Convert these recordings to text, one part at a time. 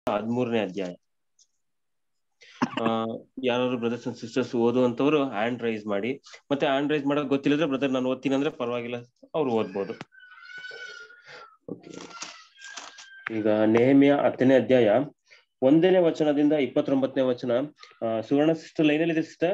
ಹದಿಮೂರನೇ ಅಧ್ಯಾಯ ಆ ಯಾರು ಬ್ರದರ್ಸ್ ಅಂಡ್ ಸಿಸ್ಟರ್ಸ್ ಓದುವಂತವ್ರು ಹ್ಯಾಂಡ್ ರೈಸ್ ಮಾಡಿ ಮತ್ತೆ ಹ್ಯಾಂಡ್ ರೈಸ್ ಮಾಡೋದು ಗೊತ್ತಿಲ್ಲದ್ರೆ ಬ್ರದರ್ ನಾನು ಓದ್ತೀನಿ ಅಂದ್ರೆ ಪರವಾಗಿಲ್ಲ ಅವ್ರು ಓದ್ಬೋದು Okay. ಈಗ ನೇಮಿಯ ಹತ್ತನೇ ಅಧ್ಯಾಯ ಒಂದನೇ ವಚನದಿಂದ ಇಪ್ಪತ್ತೊಂಬತ್ತನೇ ವಚನ ಆ, ಸುವರ್ಣ ಸಿಸ್ಟರ್ ಲೈನಲ್ಲಿ ಇದೆ ಸಿಸ್ಟರ್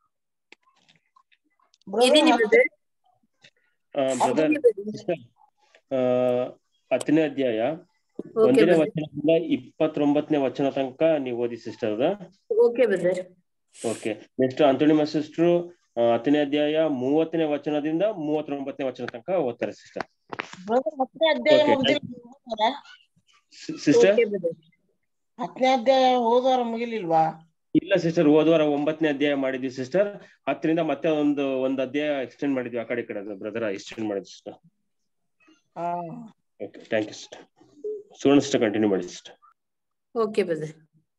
ಇದೀನಿ brother. ಬ್ರದರ್ ಸಿಸ್ಟರ್ ಹತ್ತನೇ ಅಧ್ಯಾಯ Okay, ಒಂದನೇ brother. ವಚನದಿಂದ ಇಪ್ಪತ್ತೊಂಬತ್ತನೇ ವಚನ ತನಕ ನೀವು ಓದಿ sister Okay, brother. Okay next ಅಂತೋಣಿಮ ಸಿಸ್ಟರ್ ಹತ್ತನೇ ಅಧ್ಯಾಯ ಮೂವತ್ತನೇ ವಚನದಿಂದ ಮೂವತ್ತೊಂಬತ್ತನೇ ವಚನ ತನಕ ಓದ್ತಾರೆ ಸಿಸ್ಟರ್ ಬ್ರದರ್ ಹತ್ತನೇ ಅಧ್ಯಾಯ Okay, ಮುಗಿದಿಲ್ಲ ಸಿಸ್ಟರ್ Okay, brother. ಹತ್ತನೇ ಅಧ್ಯಾಯ ಹೋದವಾರ ಮುಗಿಲಿಲ್ವಾ ಇಲ್ಲ ಸಿಸ್ಟರ್ ಹೋದ್ವಾರ ಒಂಬತ್ತನೇ ಅಧ್ಯಾಯ ಮಾಡಿದ್ವಿ ಸಿಸ್ಟರ್ ಹತ್ತರಿಂದ ಮತ್ತೆ ಒಂದು ಒಂದು ಅಧ್ಯಾಯ ಎಕ್ಸ್ಟೆಂಡ್ ಮಾಡಿದ್ವಿ ಆ ಕಡೆ ಈ ಕಡೆ ಬ್ರದರ್ ಎಕ್ಸ್ಟೆಂಡ್ ಮಾಡಿದ್ವಿ ಸಿಸ್ಟರ್ ಹಾ okay thank you sister Suvarna sister continue ಮಾಡಿ ಸಿಸ್ಟರ್ ಓಕೆ ಬ್ರದರ್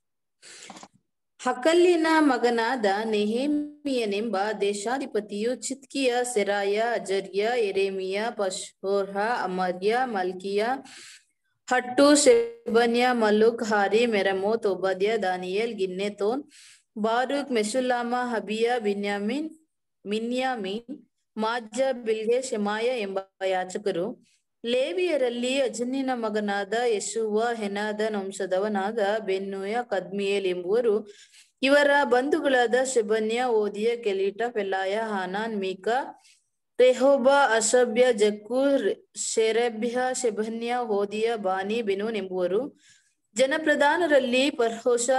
ಹಕಲ್ಲಿನ ಮಗನಾದ ನೆಹೇಮಿಯನೆಂಬ ದೇಶಾಧಿಪತಿಯು ಚಿತ್ಕಿಯ ಸೆರಾಯ ಅಜರ್ಯ ಎರೇಮಿಯ ಪಶೋರ್ಹ ಅಮರ್ಯ ಮಲ್ಕಿಯ ಹಟ್ಟು ಶೆಬನ್ಯ ಮಲುಕ್ ಹಾರಿ ಮೆರಮೋತ್ ಒಬದ್ಯ ದಾನಿಯೇಲ್ ಗಿನ್ನೆತೋನ್ ಬಾರುಕ್ ಮೆಸುಲ್ಲಾಮ ಹಬಿಯ ಬಿನ್ಯಾಮಿನ್ ಮಿನ್ಯಾಮೀನ್ ಮಾಜ ಬಿಲ್ಗೆ ಶೆಮಾಯ ಎಂಬ ಯಾಚಕರು ಲೇವಿಯರಲ್ಲಿ ಅಜನ್ಯನ ಮಗನಾದ ಯಶುವ ಹೆನಾದ ವಂಶದವನಾದ ಬೆನ್ನುಯ ಕದ್ಮಿಯೇಲ್ ಎಂಬುವರು ಇವರ ಬಂಧುಗಳಾದ ಶೆಬನ್ಯ ಓದಿಯ ಕೆಲೀಟ ಫೆಲಾಯ ಹಾನಾನ್ ಮೀಕಾ ರೆಹೋಬ ಅಸಭ್ಯ ಜಕ್ಕೂರ್ ಶೆರೆಬ್ಯ ಶೆಬನ್ಯ ಹೋದಿಯ ಬಾನಿ ಬೆನೂನ್ ಎಂಬುವರು ಜನಪ್ರಧಾನರಲ್ಲಿ ಪರ್ಹೋಷ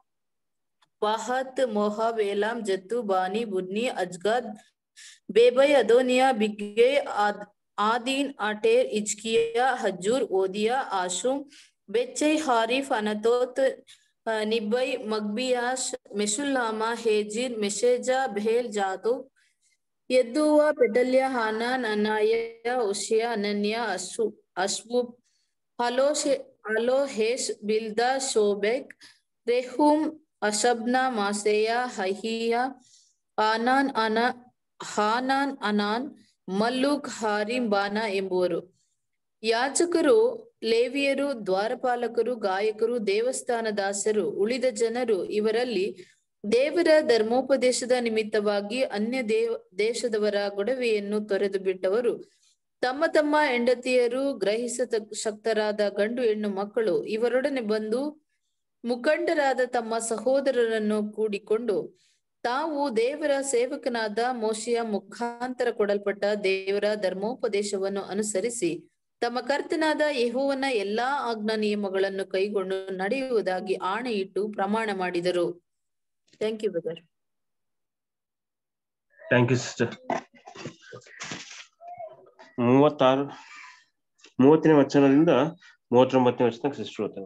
ಪಾಹತ್ ಮೋಹಾಬ್ ಏಲಾಂ ಜತ್ತು ಬಾನಿ ಬುಡ್ನಿ ಅಜ್ಗಾದ್ ಬೇಬೈ ಅದೋನಿಯಾ ಬಿಗ್ಗೆ ಆದ್ ಆದೀನ್ ಆಟೇರ್ ಇಜ್ಕಿಯಾ ಹಜೂರ್ ಓದಿಯಾ ಆಶುಮ್ ಬೆಚ್ಚೈ ಹಾರಿಫ್ ಅನತೋತ್ ಆ, ನಿಬ್ಬೈ ಮಗ್ಬಿಯಾಶ್ ಮೆಶುಲ್ಲಾಮ ಹೇಜಿರ್ ಮೆಶೇಜಾ ಬೆಹೇಲ್ ಜಾತು ಯದ್ದುವ ಪೆಟಲ್ಯ ಹಾನಾನ್ ಅನಾಯ ಉಷಿಯ ಅನನ್ಯ ಅಶು ಅಶ್ವು ಹಲೋಶೆ ಅಲೋಹೇಶ್ ಬಿಲ್ದಾ ಶೋಬೆಕ್ ರೆಹುಮ್ ಅಶಬ್ನ ಮಾಸೆಯ ಹಹಿಯ ಆನಾನ್ ಅನ ಹಾನಾನ್ ಅನಾನ್ ಮಲ್ಲೂಕ್ ಹಾರಿಂ ಬಾನ ಎಂಬುವರು ಯಾಚಕರು ಲೇವಿಯರು ದ್ವಾರಪಾಲಕರು ಗಾಯಕರು ದೇವಸ್ಥಾನ ದಾಸರು ಉಳಿದ ಜನರು ಇವರಲ್ಲಿ ದೇವರ ಧರ್ಮೋಪದೇಶದ ನಿಮಿತ್ತವಾಗಿ ಅನ್ಯ ದೇವ ದೇಶದವರ ಗೊಡವೆಯನ್ನು ತೊರೆದು ಬಿಟ್ಟವರು ತಮ್ಮ ತಮ್ಮ ಹೆಂಡತಿಯರು ಗ್ರಹಿಸ ಶಕ್ತರಾದ ಗಂಡು ಹೆಣ್ಣು ಮಕ್ಕಳು ಇವರೊಡನೆ ಬಂದು ಮುಖಂಡರಾದ ತಮ್ಮ ಸಹೋದರರನ್ನು ಕೂಡಿಕೊಂಡು ತಾವು ದೇವರ ಸೇವಕನಾದ ಮೋಶೆಯ ಮುಖಾಂತರ ಕೊಡಲ್ಪಟ್ಟ ದೇವರ ಧರ್ಮೋಪದೇಶವನ್ನು ಅನುಸರಿಸಿ ತಮ್ಮ ಕರ್ತನಾದ ಯೆಹೋವನ ಎಲ್ಲಾ ಆಜ್ಞಾ ನಿಯಮಗಳನ್ನು ಕೈಗೊಂಡು ನಡೆಯುವುದಾಗಿ ಆಣೆಯಿಟ್ಟು ಪ್ರಮಾಣ ಮಾಡಿದರು thank you brother thank you sister ಮೂವತ್ತಾರು ಮೂವತ್ತನೇ ವಚನದಿಂದ ಮೂವತ್ತೊಂಬತ್ತನೇ ವಚನ ಸಿಸ್ಟರ್ ಓದ್ತಾರೆ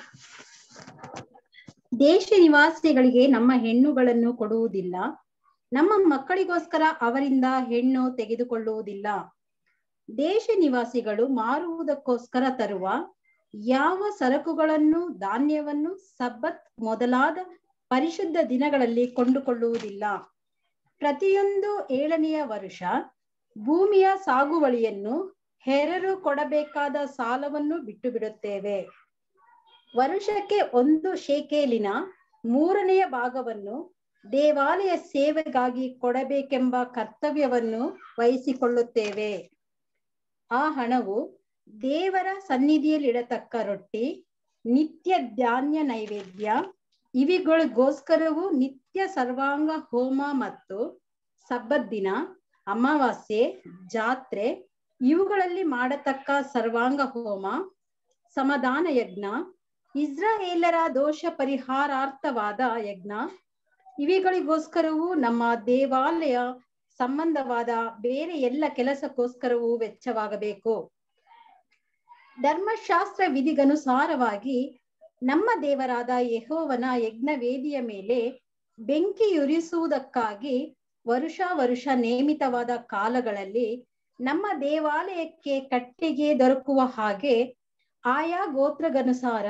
ದೇಶ ನಿವಾಸಿಗಳಿಗೆ ನಮ್ಮ ಹೆಣ್ಣುಗಳನ್ನು ಕೊಡುವುದಿಲ್ಲ ನಮ್ಮ ಮಕ್ಕಳಿಗೋಸ್ಕರ ಅವರಿಂದ ಹೆಣ್ಣು ತೆಗೆದುಕೊಳ್ಳುವುದಿಲ್ಲ ದೇಶ ನಿವಾಸಿಗಳು ಮಾರುವುದಕ್ಕೋಸ್ಕರ ತರುವ ಯಾವ ಸರಕುಗಳನ್ನು ಧಾನ್ಯವನ್ನು ಸಬ್ಬತ್ ಮೊದಲಾದ ಪರಿಶುದ್ಧ ದಿನಗಳಲ್ಲಿ ಕೊಂಡುಕೊಳ್ಳುವುದಿಲ್ಲ ಪ್ರತಿಯೊಂದು ಏಳನೆಯ ವರುಷ ಭೂಮಿಯ ಸಾಗುವಳಿಯನ್ನು ಹೆರರು ಕೊಡಬೇಕಾದ ಸಾಲವನ್ನು ಬಿಟ್ಟು ಬಿಡುತ್ತೇವೆ ವರುಷಕ್ಕೆ ಒಂದು ಶೇಕೇಲಿನ ಮೂರನೆಯ ಭಾಗವನ್ನು ದೇವಾಲಯ ಸೇವೆಗಾಗಿ ಕೊಡಬೇಕೆಂಬ ಕರ್ತವ್ಯವನ್ನು ವಹಿಸಿಕೊಳ್ಳುತ್ತೇವೆ ಆ ಹಣವು ದೇವರ ಸನ್ನಿಧಿಯಲ್ಲಿಡತಕ್ಕ ರೊಟ್ಟಿ ನಿತ್ಯ ಧಾನ್ಯ ನೈವೇದ್ಯ ಇವುಗಳಿಗೋಸ್ಕರವೂ ನಿತ್ಯ ಸರ್ವಾಂಗ ಹೋಮ ಮತ್ತು ಸಬ್ಬತ್ ದಿನ ಅಮಾವಾಸ್ಯೆ ಜಾತ್ರೆ ಇವುಗಳಲ್ಲಿ ಮಾಡತಕ್ಕ ಸರ್ವಾಂಗ ಹೋಮ ಸಮಾಧಾನ ಯಜ್ಞ ಇಸ್ರಾಯೇಲರ ದೋಷ ಪರಿಹಾರಾರ್ಥವಾದ ಯಜ್ಞ ಇವುಗಳಿಗೋಸ್ಕರವೂ ನಮ್ಮ ದೇವಾಲಯ ಸಂಬಂಧವಾದ ಬೇರೆ ಎಲ್ಲ ಕೆಲಸಕ್ಕೋಸ್ಕರವೂ ವೆಚ್ಚವಾಗಬೇಕು ಧರ್ಮಶಾಸ್ತ್ರ ವಿಧಿಗನುಸಾರವಾಗಿ ನಮ್ಮ ದೇವರಾದ ಯೆಹೋವನ ಯಜ್ಞ ವೇದಿಯ ಮೇಲೆ ಬೆಂಕಿಯುರಿಸುವುದಕ್ಕಾಗಿ ವರುಷ ವರುಷ ನೇಮಿತವಾದ ಕಾಲಗಳಲ್ಲಿ ನಮ್ಮ ದೇವಾಲಯಕ್ಕೆ ಕಟ್ಟಿಗೆ ದೊರಕುವ ಹಾಗೆ ಆಯಾ ಗೋತ್ರಗನುಸಾರ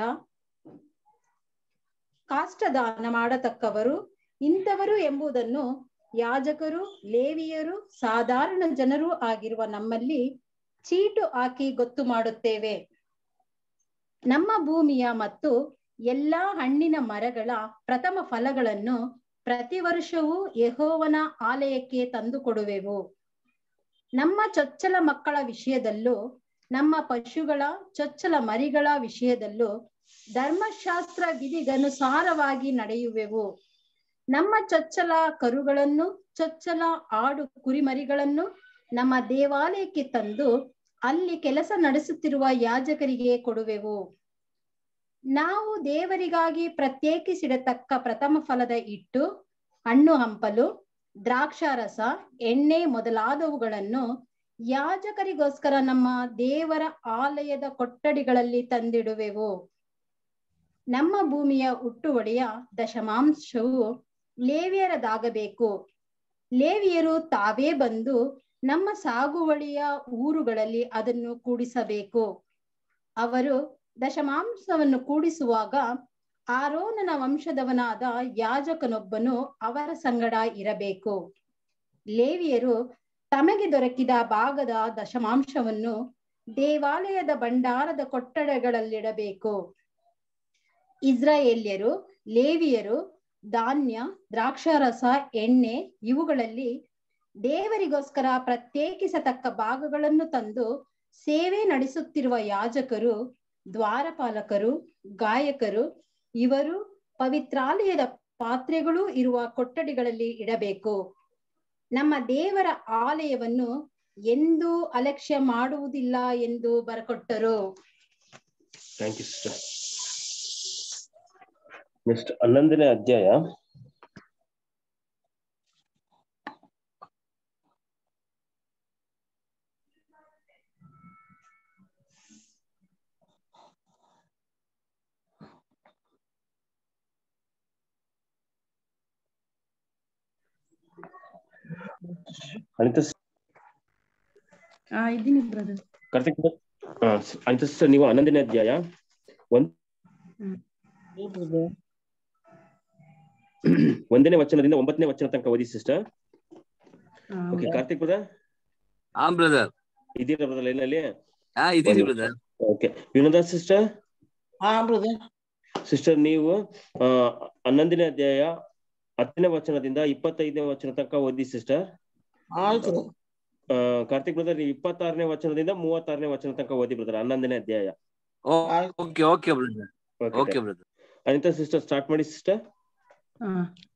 ಕಾಷ್ಟದಾನ ಮಾಡತಕ್ಕವರು ಇಂಥವರು ಎಂಬುದನ್ನು ಯಾಜಕರು ಲೇವಿಯರು ಸಾಧಾರಣ ಜನರು ಆಗಿರುವ ನಮ್ಮಲ್ಲಿ ಚೀಟು ಹಾಕಿ ಗೊತ್ತು ಮಾಡುತ್ತೇವೆ ನಮ್ಮ ಭೂಮಿಯ ಮತ್ತು ಎಲ್ಲಾ ಹಣ್ಣಿನ ಮರಗಳ ಪ್ರಥಮ ಫಲಗಳನ್ನು ಪ್ರತಿ ವರ್ಷವೂ ಯೆಹೋವನ ಆಲಯಕ್ಕೆ ತಂದು ಕೊಡುವೆವು ನಮ್ಮ ಚೊಚ್ಚಲ ಮಕ್ಕಳ ವಿಷಯದಲ್ಲೂ ನಮ್ಮ ಪಶುಗಳ ಚೊಚ್ಚಲ ಮರಿಗಳ ವಿಷಯದಲ್ಲೂ ಧರ್ಮಶಾಸ್ತ್ರ ವಿಧಿಗನುಸಾರವಾಗಿ ನಡೆಯುವೆವು ನಮ್ಮ ಚೊಚ್ಚಲ ಕರುಗಳನ್ನು ಚೊಚ್ಚಲ ಆಡು ಕುರಿಮರಿಗಳನ್ನು ನಮ್ಮ ದೇವಾಲಯಕ್ಕೆ ತಂದು ಅಲ್ಲಿ ಕೆಲಸ ನಡೆಸುತ್ತಿರುವ ಯಾಜಕರಿಗೆ ಕೊಡುವೆವು ನಾವು ದೇವರಿಗಾಗಿ ಪ್ರತ್ಯೇಕಿಸಿಡತಕ್ಕ ಪ್ರಥಮ ಫಲದ ಇಟ್ಟು ಹಣ್ಣು ಹಂಪಲು ದ್ರಾಕ್ಷಾರಸ ಎಣ್ಣೆ ಮೊದಲಾದವುಗಳನ್ನು ಯಾಜಕರಿಗೋಸ್ಕರ ನಮ್ಮ ದೇವರ ಆಲಯದ ಕೊಠಡಿಗಳಲ್ಲಿ ತಂದಿಡುವೆವು ನಮ್ಮ ಭೂಮಿಯ ಹುಟ್ಟುವಳಿಯ ದಶಮಾಂಶವು ಲೇವಿಯರದಾಗಬೇಕು ಲೇವಿಯರು ತಾವೇ ಬಂದು ನಮ್ಮ ಸಾಗುವಳಿಯ ಊರುಗಳಲ್ಲಿ ಅದನ್ನು ಕೂಡಿಸಬೇಕು ಅವರು ದಶಮಾಂಶವನ್ನು ಕೂಡಿಸುವಾಗ ಆರೋನನ ವಂಶದವನಾದ ಯಾಜಕನೊಬ್ಬನು ಅವರ ಸಂಗಡ ಇರಬೇಕು ಲೇವಿಯರು ತಮಗೆ ದೊರಕಿದ ಭಾಗದ ದಶಮಾಂಶವನ್ನು ದೇವಾಲಯದ ಭಂಡಾರದ ಕೊಟ್ಟಡಗಳಲ್ಲಿಡಬೇಕು ಇಸ್ರಾಯೇಲ್ಯರು ಲೇವಿಯರು ಧಾನ್ಯ ದ್ರಾಕ್ಷಾರಸ ಎಣ್ಣೆ ಇವುಗಳಲ್ಲಿ ದೇವರಿಗೋಸ್ಕರ ಪ್ರತ್ಯೇಕಿಸತಕ್ಕ ಭಾಗಗಳನ್ನು ತಂದು ಸೇವೆ ನಡೆಸುತ್ತಿರುವ ಯಾಜಕರು ದ್ವಾರಪಾಲಕರು ಗಾಯಕರು ಇವರು ಪವಿತ್ರಾಲಯದ ಪಾತ್ರೆಗಳು ಇರುವ ಕೊಠಡಿಗಳಲ್ಲಿ ಇಡಬೇಕು ನಮ್ಮ ದೇವರ ಆಲಯವನ್ನು ಎಂದೂ ಅಲಕ್ಷ್ಯ ಮಾಡುವುದಿಲ್ಲ ಎಂದು ಬರಕೊಟ್ಟರು ಥ್ಯಾಂಕ್ ಯು ಸಿಸ್ಟರ್ ನೆಕ್ಸ್ಟ್ ಹನ್ನೊಂದನೇ ಅಧ್ಯಾಯ ಅನಿತಾ ಆ ಇದ್ದೀನಿ ಬ್ರದರ್ ಕಾರ್ತಿಕ್ ಹಾ ಅನಿತಾ ಸಿಸ್ಟರ್ ನೀವು ಹನ್ನೊಂದನೇ ಅಧ್ಯಾಯ ಒಂದ್ ಒಂದನೇ ವಚನದಿಂದ ಒಂಬತ್ತನೇ ವಚನ ತನಕ ಓದಿ ಸಿಸ್ಟರ್ ಓಕೆ ಕಾರ್ತಿಕ್ ಬ್ರದರ್ ಹಾ ಬ್ರದರ್ ಇದೀರಾ ಬ್ರದರ್ ಲೈನಲ್ಲಿ ಹಾ ಇದೀನಿ ಬ್ರದರ್ ಓಕೆ ವಿನೋದ ಸಿಸ್ಟರ್ ಹಾ ಬ್ರದರ್ ಸಿಸ್ಟರ್ ನೀವು ಆ ಹನ್ನೊಂದನೇ ಅಧ್ಯಾಯ ಹತ್ತನೇ ವಚನದಿಂದ ಇಪ್ಪತ್ತೈದನೇ ವಚನ ತನಕ ಓದಿ ಸಿಸ್ಟರ್ ಆಯ್ತು ಆ ಕಾರ್ತಿಕ್ ಬ್ರದರ್ ನೀವು ಇಪ್ಪತ್ತಾರನೇ ವಚನದಿಂದ ಮೂವತ್ತಾರನೇ ವಚನ ತನಕ ಓದಿ ಬ್ರದರ್ ಹನ್ನೊಂದನೇ ಅಧ್ಯಾಯ okay okay brother okay brother Anita sister start ಮಾಡಿ ಸಿಸ್ಟರ್ ಆ,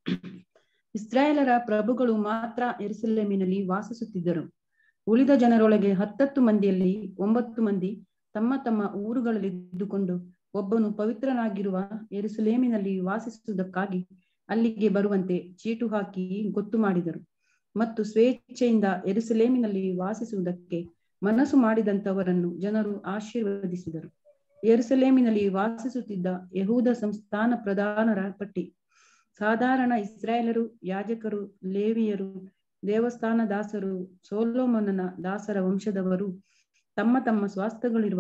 ಇಸ್ರಾಯೇಲರ ಪ್ರಭುಗಳು ಮಾತ್ರ ಎರುಸಲೇಮಿನಲ್ಲಿ ವಾಸಿಸುತ್ತಿದ್ದರು ಉಳಿದ ಜನರೊಳಗೆ ಹತ್ತತ್ತು ಮಂದಿಯಲ್ಲಿ ಒಂಬತ್ತು ಮಂದಿ ತಮ್ಮ ತಮ್ಮ ಊರುಗಳಲ್ಲಿ ಇದ್ದುಕೊಂಡು ಒಬ್ಬನು ಪವಿತ್ರನಾಗಿರುವ ಎರುಸಲೇಮಿನಲ್ಲಿ ವಾಸಿಸುವುದಕ್ಕಾಗಿ ಅಲ್ಲಿಗೆ ಬರುವಂತೆ ಚೀಟು ಹಾಕಿ ಗೊತ್ತು ಮಾಡಿದರು ಮತ್ತು ಸ್ವೇಚ್ಛೆಯಿಂದ ಎರುಸಲೇಮಿನಲ್ಲಿ ವಾಸಿಸುವುದಕ್ಕೆ ಮನಸ್ಸು ಮಾಡಿದಂತವರನ್ನು ಜನರು ಆಶೀರ್ವದಿಸಿದರು ಎರುಸಲೇಮಿನಲ್ಲಿ ವಾಸಿಸುತ್ತಿದ್ದ ಯಹೂದ ಸಂಸ್ಥಾನ ಪ್ರಧಾನರ ಪಟ್ಟಿ ಸಾಧಾರಣ ಇಸ್ರಾಯೇಲರು ಯಾಜಕರು ಲೇವಿಯರು ದೇವಸ್ಥಾನ ದಾಸರು ಸೋಲೋಮನನ ದಾಸರ ವಂಶದವರು ತಮ್ಮ ತಮ್ಮ ಸ್ವಾಸ್ಥ್ಯಗಳಿರುವ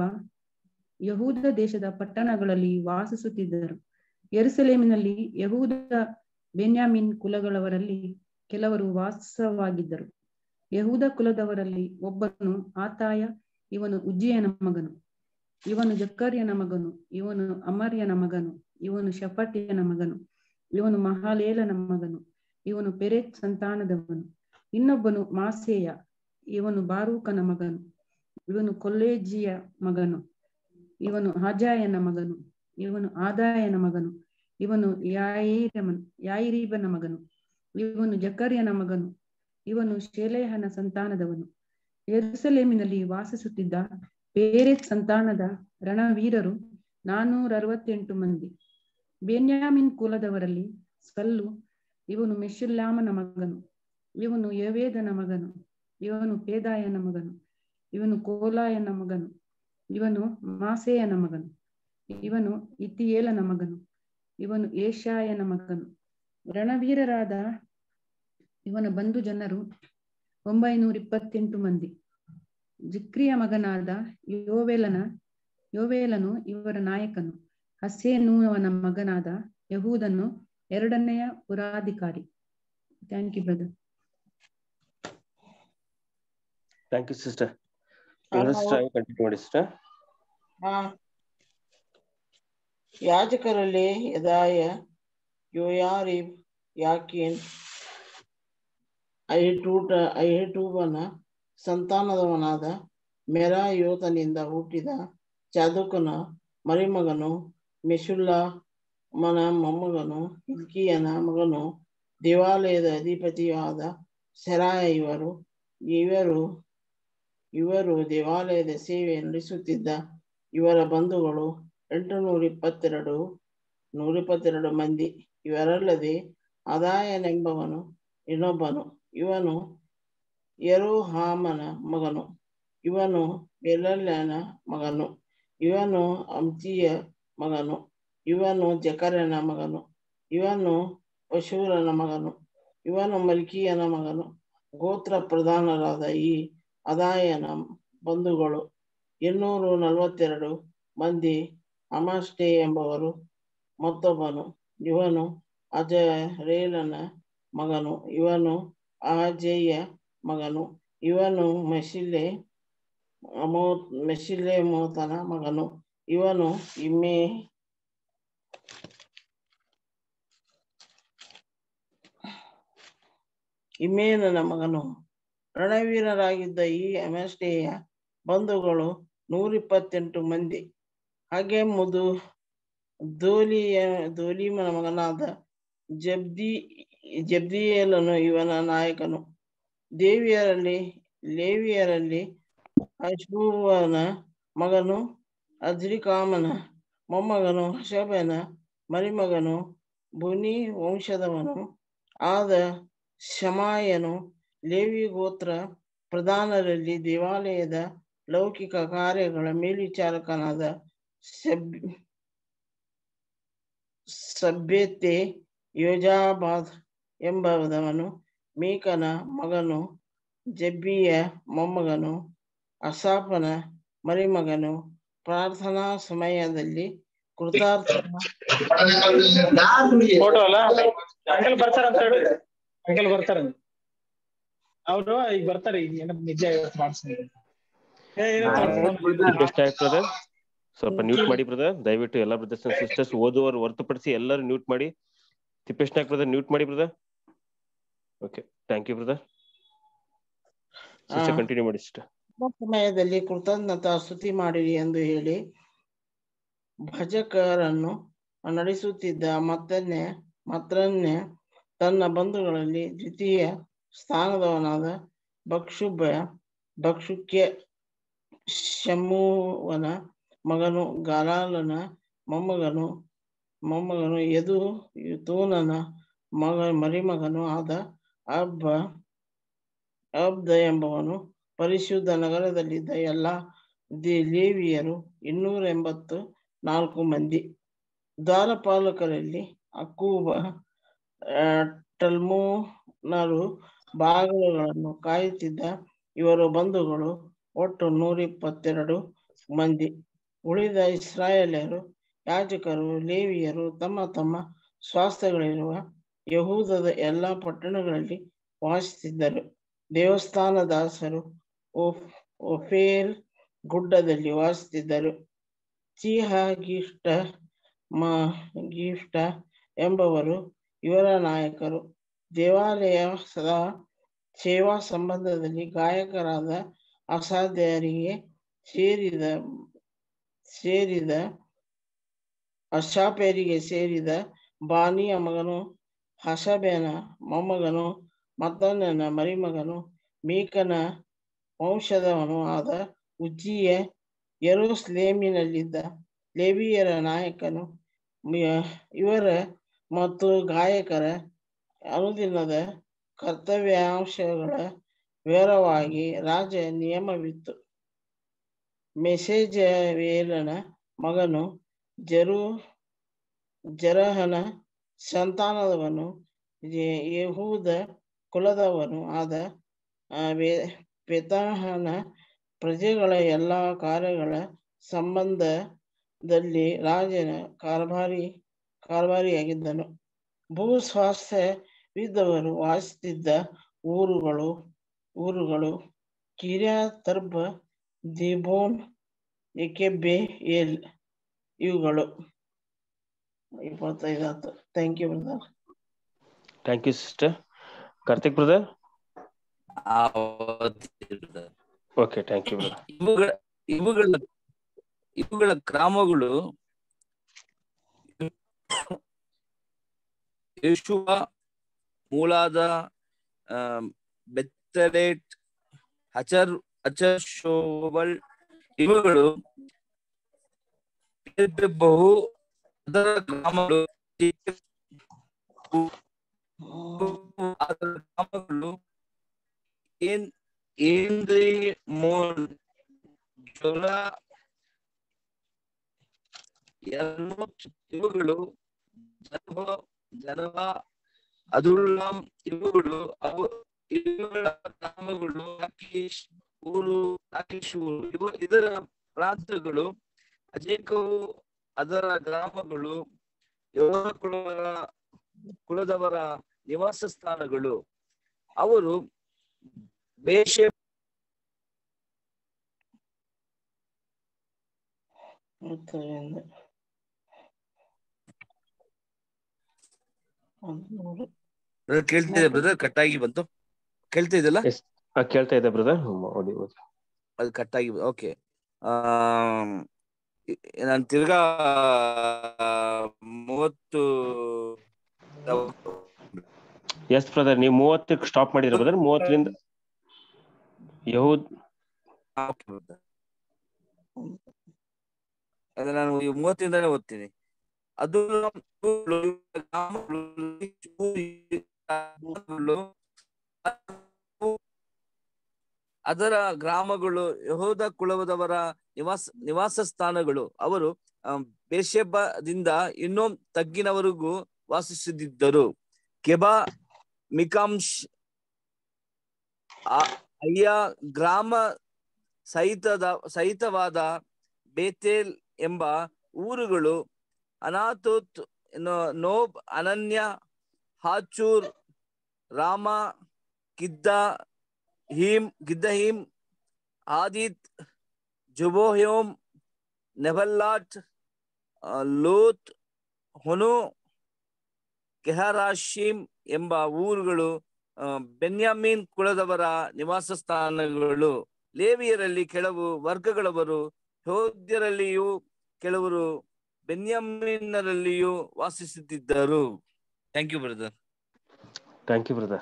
ಯಹೂದ ದೇಶದ ಪಟ್ಟಣಗಳಲ್ಲಿ ವಾಸಿಸುತ್ತಿದ್ದರು ಎರುಸಲೇಮಿನಲ್ಲಿ ಯಹೂದ ಬೆನ್ಯಾಮಿನ್ ಕುಲಗಳವರಲ್ಲಿ ಕೆಲವರು ವಾಸವಾಗಿದ್ದರು ಯಹೂದ ಕುಲದವರಲ್ಲಿ ಒಬ್ಬನು ಆತಾಯ ಇವನು ಉಜ್ಜಿಯನ ಮಗನು ಇವನು ಜಕ್ಕರ್ಯನ ಮಗನು ಇವನು ಅಮರ್ಯನ ಮಗನು ಇವನು ಶಫಟ್ಯನ ಮಗನು ಇವನು ಮಹಾಲೇಲನ ಮಗನು ಇವನು ಪೆರೆತ್ ಸಂತಾನದವನು ಇನ್ನೊಬ್ಬನು ಮಾಸೇಯ ಇವನು ಬಾರೂಕನ ಮಗನು ಇವನು ಕೊಲ್ಲೇಜಿಯ ಮಗನು ಇವನು ಹಾಜಾಯನ ಮಗನು ಇವನು ಆದಾಯನ ಮಗನು ಇವನು ಯಾಯಿರಮನ್ ಯಾಯಿರೀಬನ ಮಗನು ಇವನು ಜಕರ್ಯನ ಮಗನು ಇವನು ಶೇಲೇಹನ ಸಂತಾನದವನು ಯೆರೂಸಲೇಮಿನಲ್ಲಿ ವಾಸಿಸುತ್ತಿದ್ದ ಪೇರೆತ್ ಸಂತಾನದ ರಣವೀರರು ನಾನೂರ ಅರವತ್ತೆಂಟು ಮಂದಿ ಬೆನ್ಯಾಮಿನ್ ಕುಲದವರಲ್ಲಿ ಸಲ್ಲು ಇವನು ಮೆಶುಲ್ಲಾಮನ ಮಗನು ಇವನು ಯವೇದನ ಮಗನು ಇವನು ಪೇದಾಯನ ಮಗನು ಇವನು ಕೋಲಾಯನ ಮಗನು ಇವನು ಮಾಸೇಯನ ಮಗನು ಇವನು ಇತಿಯೇಲನ ಮಗನು ಇವನು ಏಷಾಯನ ಮಗನು ರಣವೀರರಾದ ಇವನ ಬಂಧು ಜನರು ಒಂಬೈನೂರ ಇಪ್ಪತ್ತೆಂಟು ಮಂದಿ ಜಿಕ್ರಿಯ ಮಗನಾದ ಯೋವೇಲನ ಯೋವೇಲನು ಇವರ ನಾಯಕನು ಹಸೇನೂವನ ಮಗನಾದ ಯಹೂದನು ಎರಡನೆಯ ಪುರಾಧಿಕಾರಿ thank you brother thank you sister sister continue ಮಾಡಿ ಸಿಸ್ಟರ್ ಹಾ ಯಾಜಕರಲ್ಲಿ ಯದಾಯ ಯೋಯಾರಿಬ್ ಯಾಕೀನ್ ಐಟೂಟ ಐಟೂಬನ ಸಂತಾನದವನಾದ ಮೆರಾಯೋತನಿಂದ ಹುಟ್ಟಿದ ಚಾದುಕನ ಮರಿಮಗನು ಮೆಶುಲ್ಲಮನ ಮೊಮ್ಮಗನು ಹಿಲ್ಕಿಯನ ಮಗನು ದೇವಾಲಯದ ಅಧಿಪತಿಯಾದ ಸೆರಾಯ ಇವರು ಇವರು ಇವರು ದೇವಾಲಯದ ಸೇವೆ ನಡೆಸುತ್ತಿದ್ದ ಇವರ ಬಂಧುಗಳು ಎಂಟುನೂರ ಇಪ್ಪತ್ತೆರಡು ನೂರ ಇಪ್ಪತ್ತೆರಡು ಮಂದಿ ಇವರಲ್ಲದೆ ಅದಾಯನೆಂಬವನು ಇನ್ನೊಬ್ಬನು ಇವನು ಯರೋಹಾಮನ ಮಗನು ಇವನು ಬೆಲಲ್ಯನ ಮಗನು ಇವನು ಅಮ್ತಿಯ ಮಗನು ಇವನು ಜಕರನ ಮಗನು ಇವನು ಪಶೂರನ ಮಗನು ಇವನು ಮಲ್ಕಿಯನ ಮಗನು ಗೋತ್ರ ಪ್ರಧಾನರಾದ ಈ ಅದಾಯನ ಬಂಧುಗಳು ಇನ್ನೂರು ನಲವತ್ತೆರಡು ಮಂದಿ ಅಮಷ್ಟೆ ಎಂಬವರು ಮತ್ತೊಬ್ಬನು ಇವನು ಅಜರೇಲನ ಮಗನು ಇವನು ಅಜೇಯ ಮಗನು ಇವನು ಮೆಶಿಲೆ ಅಮೋ ಮೆಶಿಲೆ ಮೋತನ ಮಗನು ಇವನು ಇಮ್ಮೆ ಇಮೇನನ ಮಗನು ರಣವೀರರಾಗಿದ್ದ ಈ ಅಮಸ್ಟೆಯ ಬಂಧುಗಳು ನೂರಿಪ್ಪತ್ತೆಂಟು ಮಂದಿ ಹಾಗೆ ಮುದು ದೋಲಿಯ ದೋಲಿಮನ ಮಗನಾದ ಜಬ್ದಿ ಜಬ್ದಿಯೇಲನು ಇವನ ನಾಯಕನು ದೇವಿಯರಲ್ಲಿ ಲೇವಿಯರಲ್ಲಿ ಅಶ್ಬೂವನ ಮಗನು ಅಜ್ರಿಕಾಮನ ಮೊಮ್ಮಗನು ಹಷಬನ ಮರಿಮಗನು ಬುನಿ ವಂಶದವನು ಆದ ಶಮಾಯನು ಲೇವಿ ಗೋತ್ರ ಪ್ರಧಾನರಲ್ಲಿ ದೇವಾಲಯದ ಲೌಕಿಕ ಕಾರ್ಯಗಳ ಮೇಲ್ವಿಚಾರಕನಾದ ಸಬ್ ಸಭ್ಯತೆ ಯೋಜಾಬಾದ್ ಎಂಬುದವನು ಮೀಕನ ಮಗನು ಜಬ್ಬಿಯ ಮೊಮ್ಮಗನು ಅಸಾಫನ ಮರಿಮಗನು ಪ್ರಾರ್ಥನಾ ಸಮಯದಲ್ಲಿ ಕೃತಾರ್ಥ ಫೋಟೋ ಅಲ್ಲ ಅಂಕಲ್ ಬರ್ತಾರ ಅಂತ ಹೇಳಿ ಅಂಕಲ್ ಬರ್ತಾರ ಅವ್ರು ಈಗ ಬರ್ತಾರೆ ಈಗ ಏನೋ ನಿಜ ಇವತ್ತು ಮಾಡ್ಸ್ತೀನಿ ಏ, ಏನೋ ತಗೊಂಡ್ ರಿಕ್ವೆಸ್ಟ್ ಆಯ್ತು ಬ್ರದರ್ ಸ್ವಲ್ಪ ನ್ಯೂಟ್ ಮಾಡಿ ಬ್ರದರ್ ದಯವಿಟ್ಟು ಎಲ್ಲ ಬ್ರದರ್ಸ್ ಅಂಡ್ ಸಿಸ್ಟರ್ಸ್ ಓದುವವರು ಹೊರತುಪಡಿಸಿ ಎಲ್ಲರೂ ನ್ಯೂಟ್ ಮಾಡಿ ತಿಪ್ಪೇಶ್ ನಾಯಕ್ ಬ್ರದರ್ ನ್ಯೂಟ್ ಮಾಡಿ brother okay thank you brother sister ಹಾ. ಕಂಟಿನ್ಯೂ ಮಾಡಿ ಸಿಸ್ಟರ್ ಸಮಯದಲ್ಲಿ ಕೃತಜ್ಞತಾ ಸ್ತುತಿ ಮಾಡಿರಿ ಎಂದು ಹೇಳಿ ಭಜಕರನ್ನು ನಡೆಸುತ್ತಿದ್ದ ಮತ್ತನ್ನೇ ಮತ್ತನ್ನೇ ತನ್ನ ಬಂಧುಗಳಲ್ಲಿ ದ್ವಿತೀಯ ಸ್ಥಾನದವನಾದ ಭಕ್ಷುಭ ಭಕ್ಷುಕ್ಯ ಶಮ್ಮುವನ ಮಗನು ಗಾಲಾಲನ ಮೊಮ್ಮಗನು ಮೊಮ್ಮಗನು ಯದು ತೂನನ ಮಗ ಮರಿಮಗನು ಆದ ಅಬ್ಬ ಅಬ್ದ ಎಂಬವನು ಪರಿಶುದ್ಧ ನಗರದಲ್ಲಿದ್ದ ಎಲ್ಲ ದೇ ಲೇವಿಯರು ಇನ್ನೂರ ಎಂಬತ್ತು ನಾಲ್ಕು ಮಂದಿ ದ್ವಾರಪಾಲಕರಲ್ಲಿ ಅಕ್ಕೂಬ ಆ, ಟಲ್ಮೋನರು ಬಾಗಿಲುಗಳನ್ನು ಕಾಯುತ್ತಿದ್ದ ಇವರು ಬಂಧುಗಳು ಒಟ್ಟು ನೂರ ಇಪ್ಪತ್ತೆರಡು ಮಂದಿ ಉಳಿದ ಇಸ್ರಾಯೇಲ್ಯರು ಯಾಜಕರು ಲೇವಿಯರು ತಮ್ಮ ತಮ್ಮ ಸ್ವಾಸ್ಥ್ಯಗಳಿರುವ ಯಹೂದದ ಎಲ್ಲ ಪಟ್ಟಣಗಳಲ್ಲಿ ವಾಸಿಸಿದ್ದರು ದೇವಸ್ಥಾನ ದಾಸರು ಓಫ್ ಒಫೇಲ್ ಗುಡ್ಡದಲ್ಲಿ ವಾಸಿಸಿದ್ದರು ಚೀಹ ಗಿಷ್ಟ ಮ ಗಿಫ್ಟ ಎಂಬವರು ಇವರ ನಾಯಕರು ದೇವಾಲಯ ಸದಾ ಸೇವಾ ಸಂಬಂಧದಲ್ಲಿ ಗಾಯಕರಾದ ಅಸಾಧ್ಯರಿಗೆ ಸೇರಿದ ಸೇರಿದ ಅಶಾಪೇರಿಗೆ ಸೇರಿದ ಬಾನಿಯ ಮಗನು ಹಸಬೇನ ಮೊಮ್ಮಗನು ಮತ್ತೊಂದನ ಮರಿಮಗನು ಮೀಕನ ವಂಶದವನು ಆದ ಉಜ್ಜಿಯ ಯೆರೂಸಲೇಮಿನಲ್ಲಿದ್ದ ಲೇವಿಯರ ನಾಯಕನು ಮ- ಇವರ ಮತ್ತು ಗಾಯಕರ ಅನುದಿನದ ಕರ್ತವ್ಯಾಂಶಗಳ ವಿವರವಾಗಿ ರಾಜ ನಿಯಮವಿತ್ತು ಮೆಸೇಜವೇಲನ ಮಗನು ಜರು ಜರಹನ ಸಂತಾನದವನು ಯೆ- ಯೆಹೂದ ಕುಲದವನು ಆದ ಆ, ವೆ- ಪೆತಾಹನ ಪ್ರಜೆಗಳ ಎಲ್ಲ ಕಾರ್ಯಗಳ ಸಂಬಂಧದಲ್ಲಿ ರಾಜನ ಕಾರ್ಭಾರಿ ಕಾರ್ಭಾರಿಯಾಗಿದ್ದನು ಭೂ ಸ್ವಾಸ್ಥ್ಯವಿದ್ದವರು ವಾಸಿಸುತ್ತಿದ್ದ ಊರುಗಳು ಊರುಗಳು ಕಿರ್ಯಾತರ್ಬ ದಿಬೋನ್ ಎಕೆಬೆ ಏಲ್ ಇವುಗಳು ಇಪ್ಪತ್ತೈದು ಆತು thank you brother thank you sister Karthik brother ಆ, ಓದ್ತೀನಿ brother. Okay thank you brother ಇವುಗಳ ಇವುಗಳ ಇವುಗಳ ಗ್ರಾಮಗಳು ಯೇಷುವ ಮೂಲಾದ ಆ, ಬೆತ್ತಲೇಟ್ ಹಚರ್ ಹಚರ್ಶೋವಲ್ ಇವುಗಳು ಬಹು ಅದರ ಗ್ರಾಮಗಳು ಅದರ ಗ್ರಾಮಗಳು ಏನ್ ಏನ್ರಿ ಮೋಲ್ ಜೊಲ ಯರ್ಮುತ್ ಇವುಗಳು ಜನವ ಜನವ ಅದುಲ್ಲಾಂ ಇವುಗಳು ಅವು ಇವುಗಳ ಗ್ರಾಮಗಳು ಆಕೀಶ್ ಊರು ಆಕೀಶ್ ಊರು ಇವು ಇದರ ಪ್ರಾಂತಗಳು ಅಜೇಕವು ಅದರ ಗ್ರಾಮಗಳು ಯೋಧ ಕುಲವರ ಕುಲದವರ ನಿವಾಸ ಸ್ಥಾನಗಳು ಅವರು ಬೇಷೆ ಮೂವತ್ತರಿಂದ ಹದಿಮೂರು ಬ್ರದರ್ ಕೇಳ್ತಿದೆ ಬ್ರದರ್ ಕಟ್ಟಾಗಿ ಬಂತು ಕೇಳ್ತಾ ಇದೆಲ್ಲ ಕೇಳ್ತಾ ಇದೆ ಬ್ರದರ್ ಓದಿ ಓದಿ ಅದು ಕಟ್ಟಾಗಿ ಓಕೆ ಆ ನಾನು ತಿರ್ಗಾ ಮೂವತ್ತು ಎಸ್ ಬ್ರದರ್ ನೀವು ಮೂವತ್ತಕ್ಕೆ ಸ್ಟಾಪ್ ಮಾಡಿದ್ರ ಬ್ರದರ್ ಮೂವತ್ತರಿಂದ ಯಹೂದ್ ಓಕೆ brother. ಅದು ನಾನು ಈ ಮೂವತ್ತಿಂದಾನೇ ಓದ್ತೀನಿ ಅದು ಅದರ ಗ್ರಾಮಗಳು ಯಹೋದ ಕುಲದವರ ನಿವಾಸ ನಿವಾಸ ಸ್ಥಾನಗಳು ಅವರು ಆ, ಬೇಷೆಬ್ಬದಿಂದ ಇನ್ನೂ ತಗ್ಗಿನವರೆಗೂ ವಾಸಿಸುತ್ತಿದ್ದರು ಕೆಬಾ ಮಿಕಾಂಶ್ ಆ- ಅಯ್ಯ ಗ್ರಾಮ ಸಹಿತದ ಸಹಿತವಾದ ಬೇತೇಲ್ ಎಂಬ ಊರುಗಳು ಅನಾಥೋತ್ ನೋ- ನೋಬ್ ಅನನ್ಯ ಹಾಚೂರ್ ರಾಮ ಗಿದ್ದ ಹೀಮ್ ಗಿದ್ದಹೀಮ್ ಆದಿತ್ ಜುಬೋಹ್ಯೋಮ್ ನೆಬಲ್ಲಾಟ್ ಆ, ಲೋತ್ ಹೊನು ಕೆಹರಾಶೀಮ್ ಎಂಬ ಊರುಗಳು ಆ, ಬೆನ್ಯಾಮೀನ್ ಕುಲದವರ ನಿವಾಸ ಸ್ಥಾನಗಳು ಲೇವಿಯರಲ್ಲಿ ಕೆಲವು ವರ್ಗಗಳವರು ಯೋದ್ಯರಲ್ಲಿಯೂ ಕೆಲವರು ಬೆನ್ಯಾಮೀನರಲ್ಲಿಯೂ ವಾಸಿಸುತ್ತಿದ್ದರು thank you brother thank you brother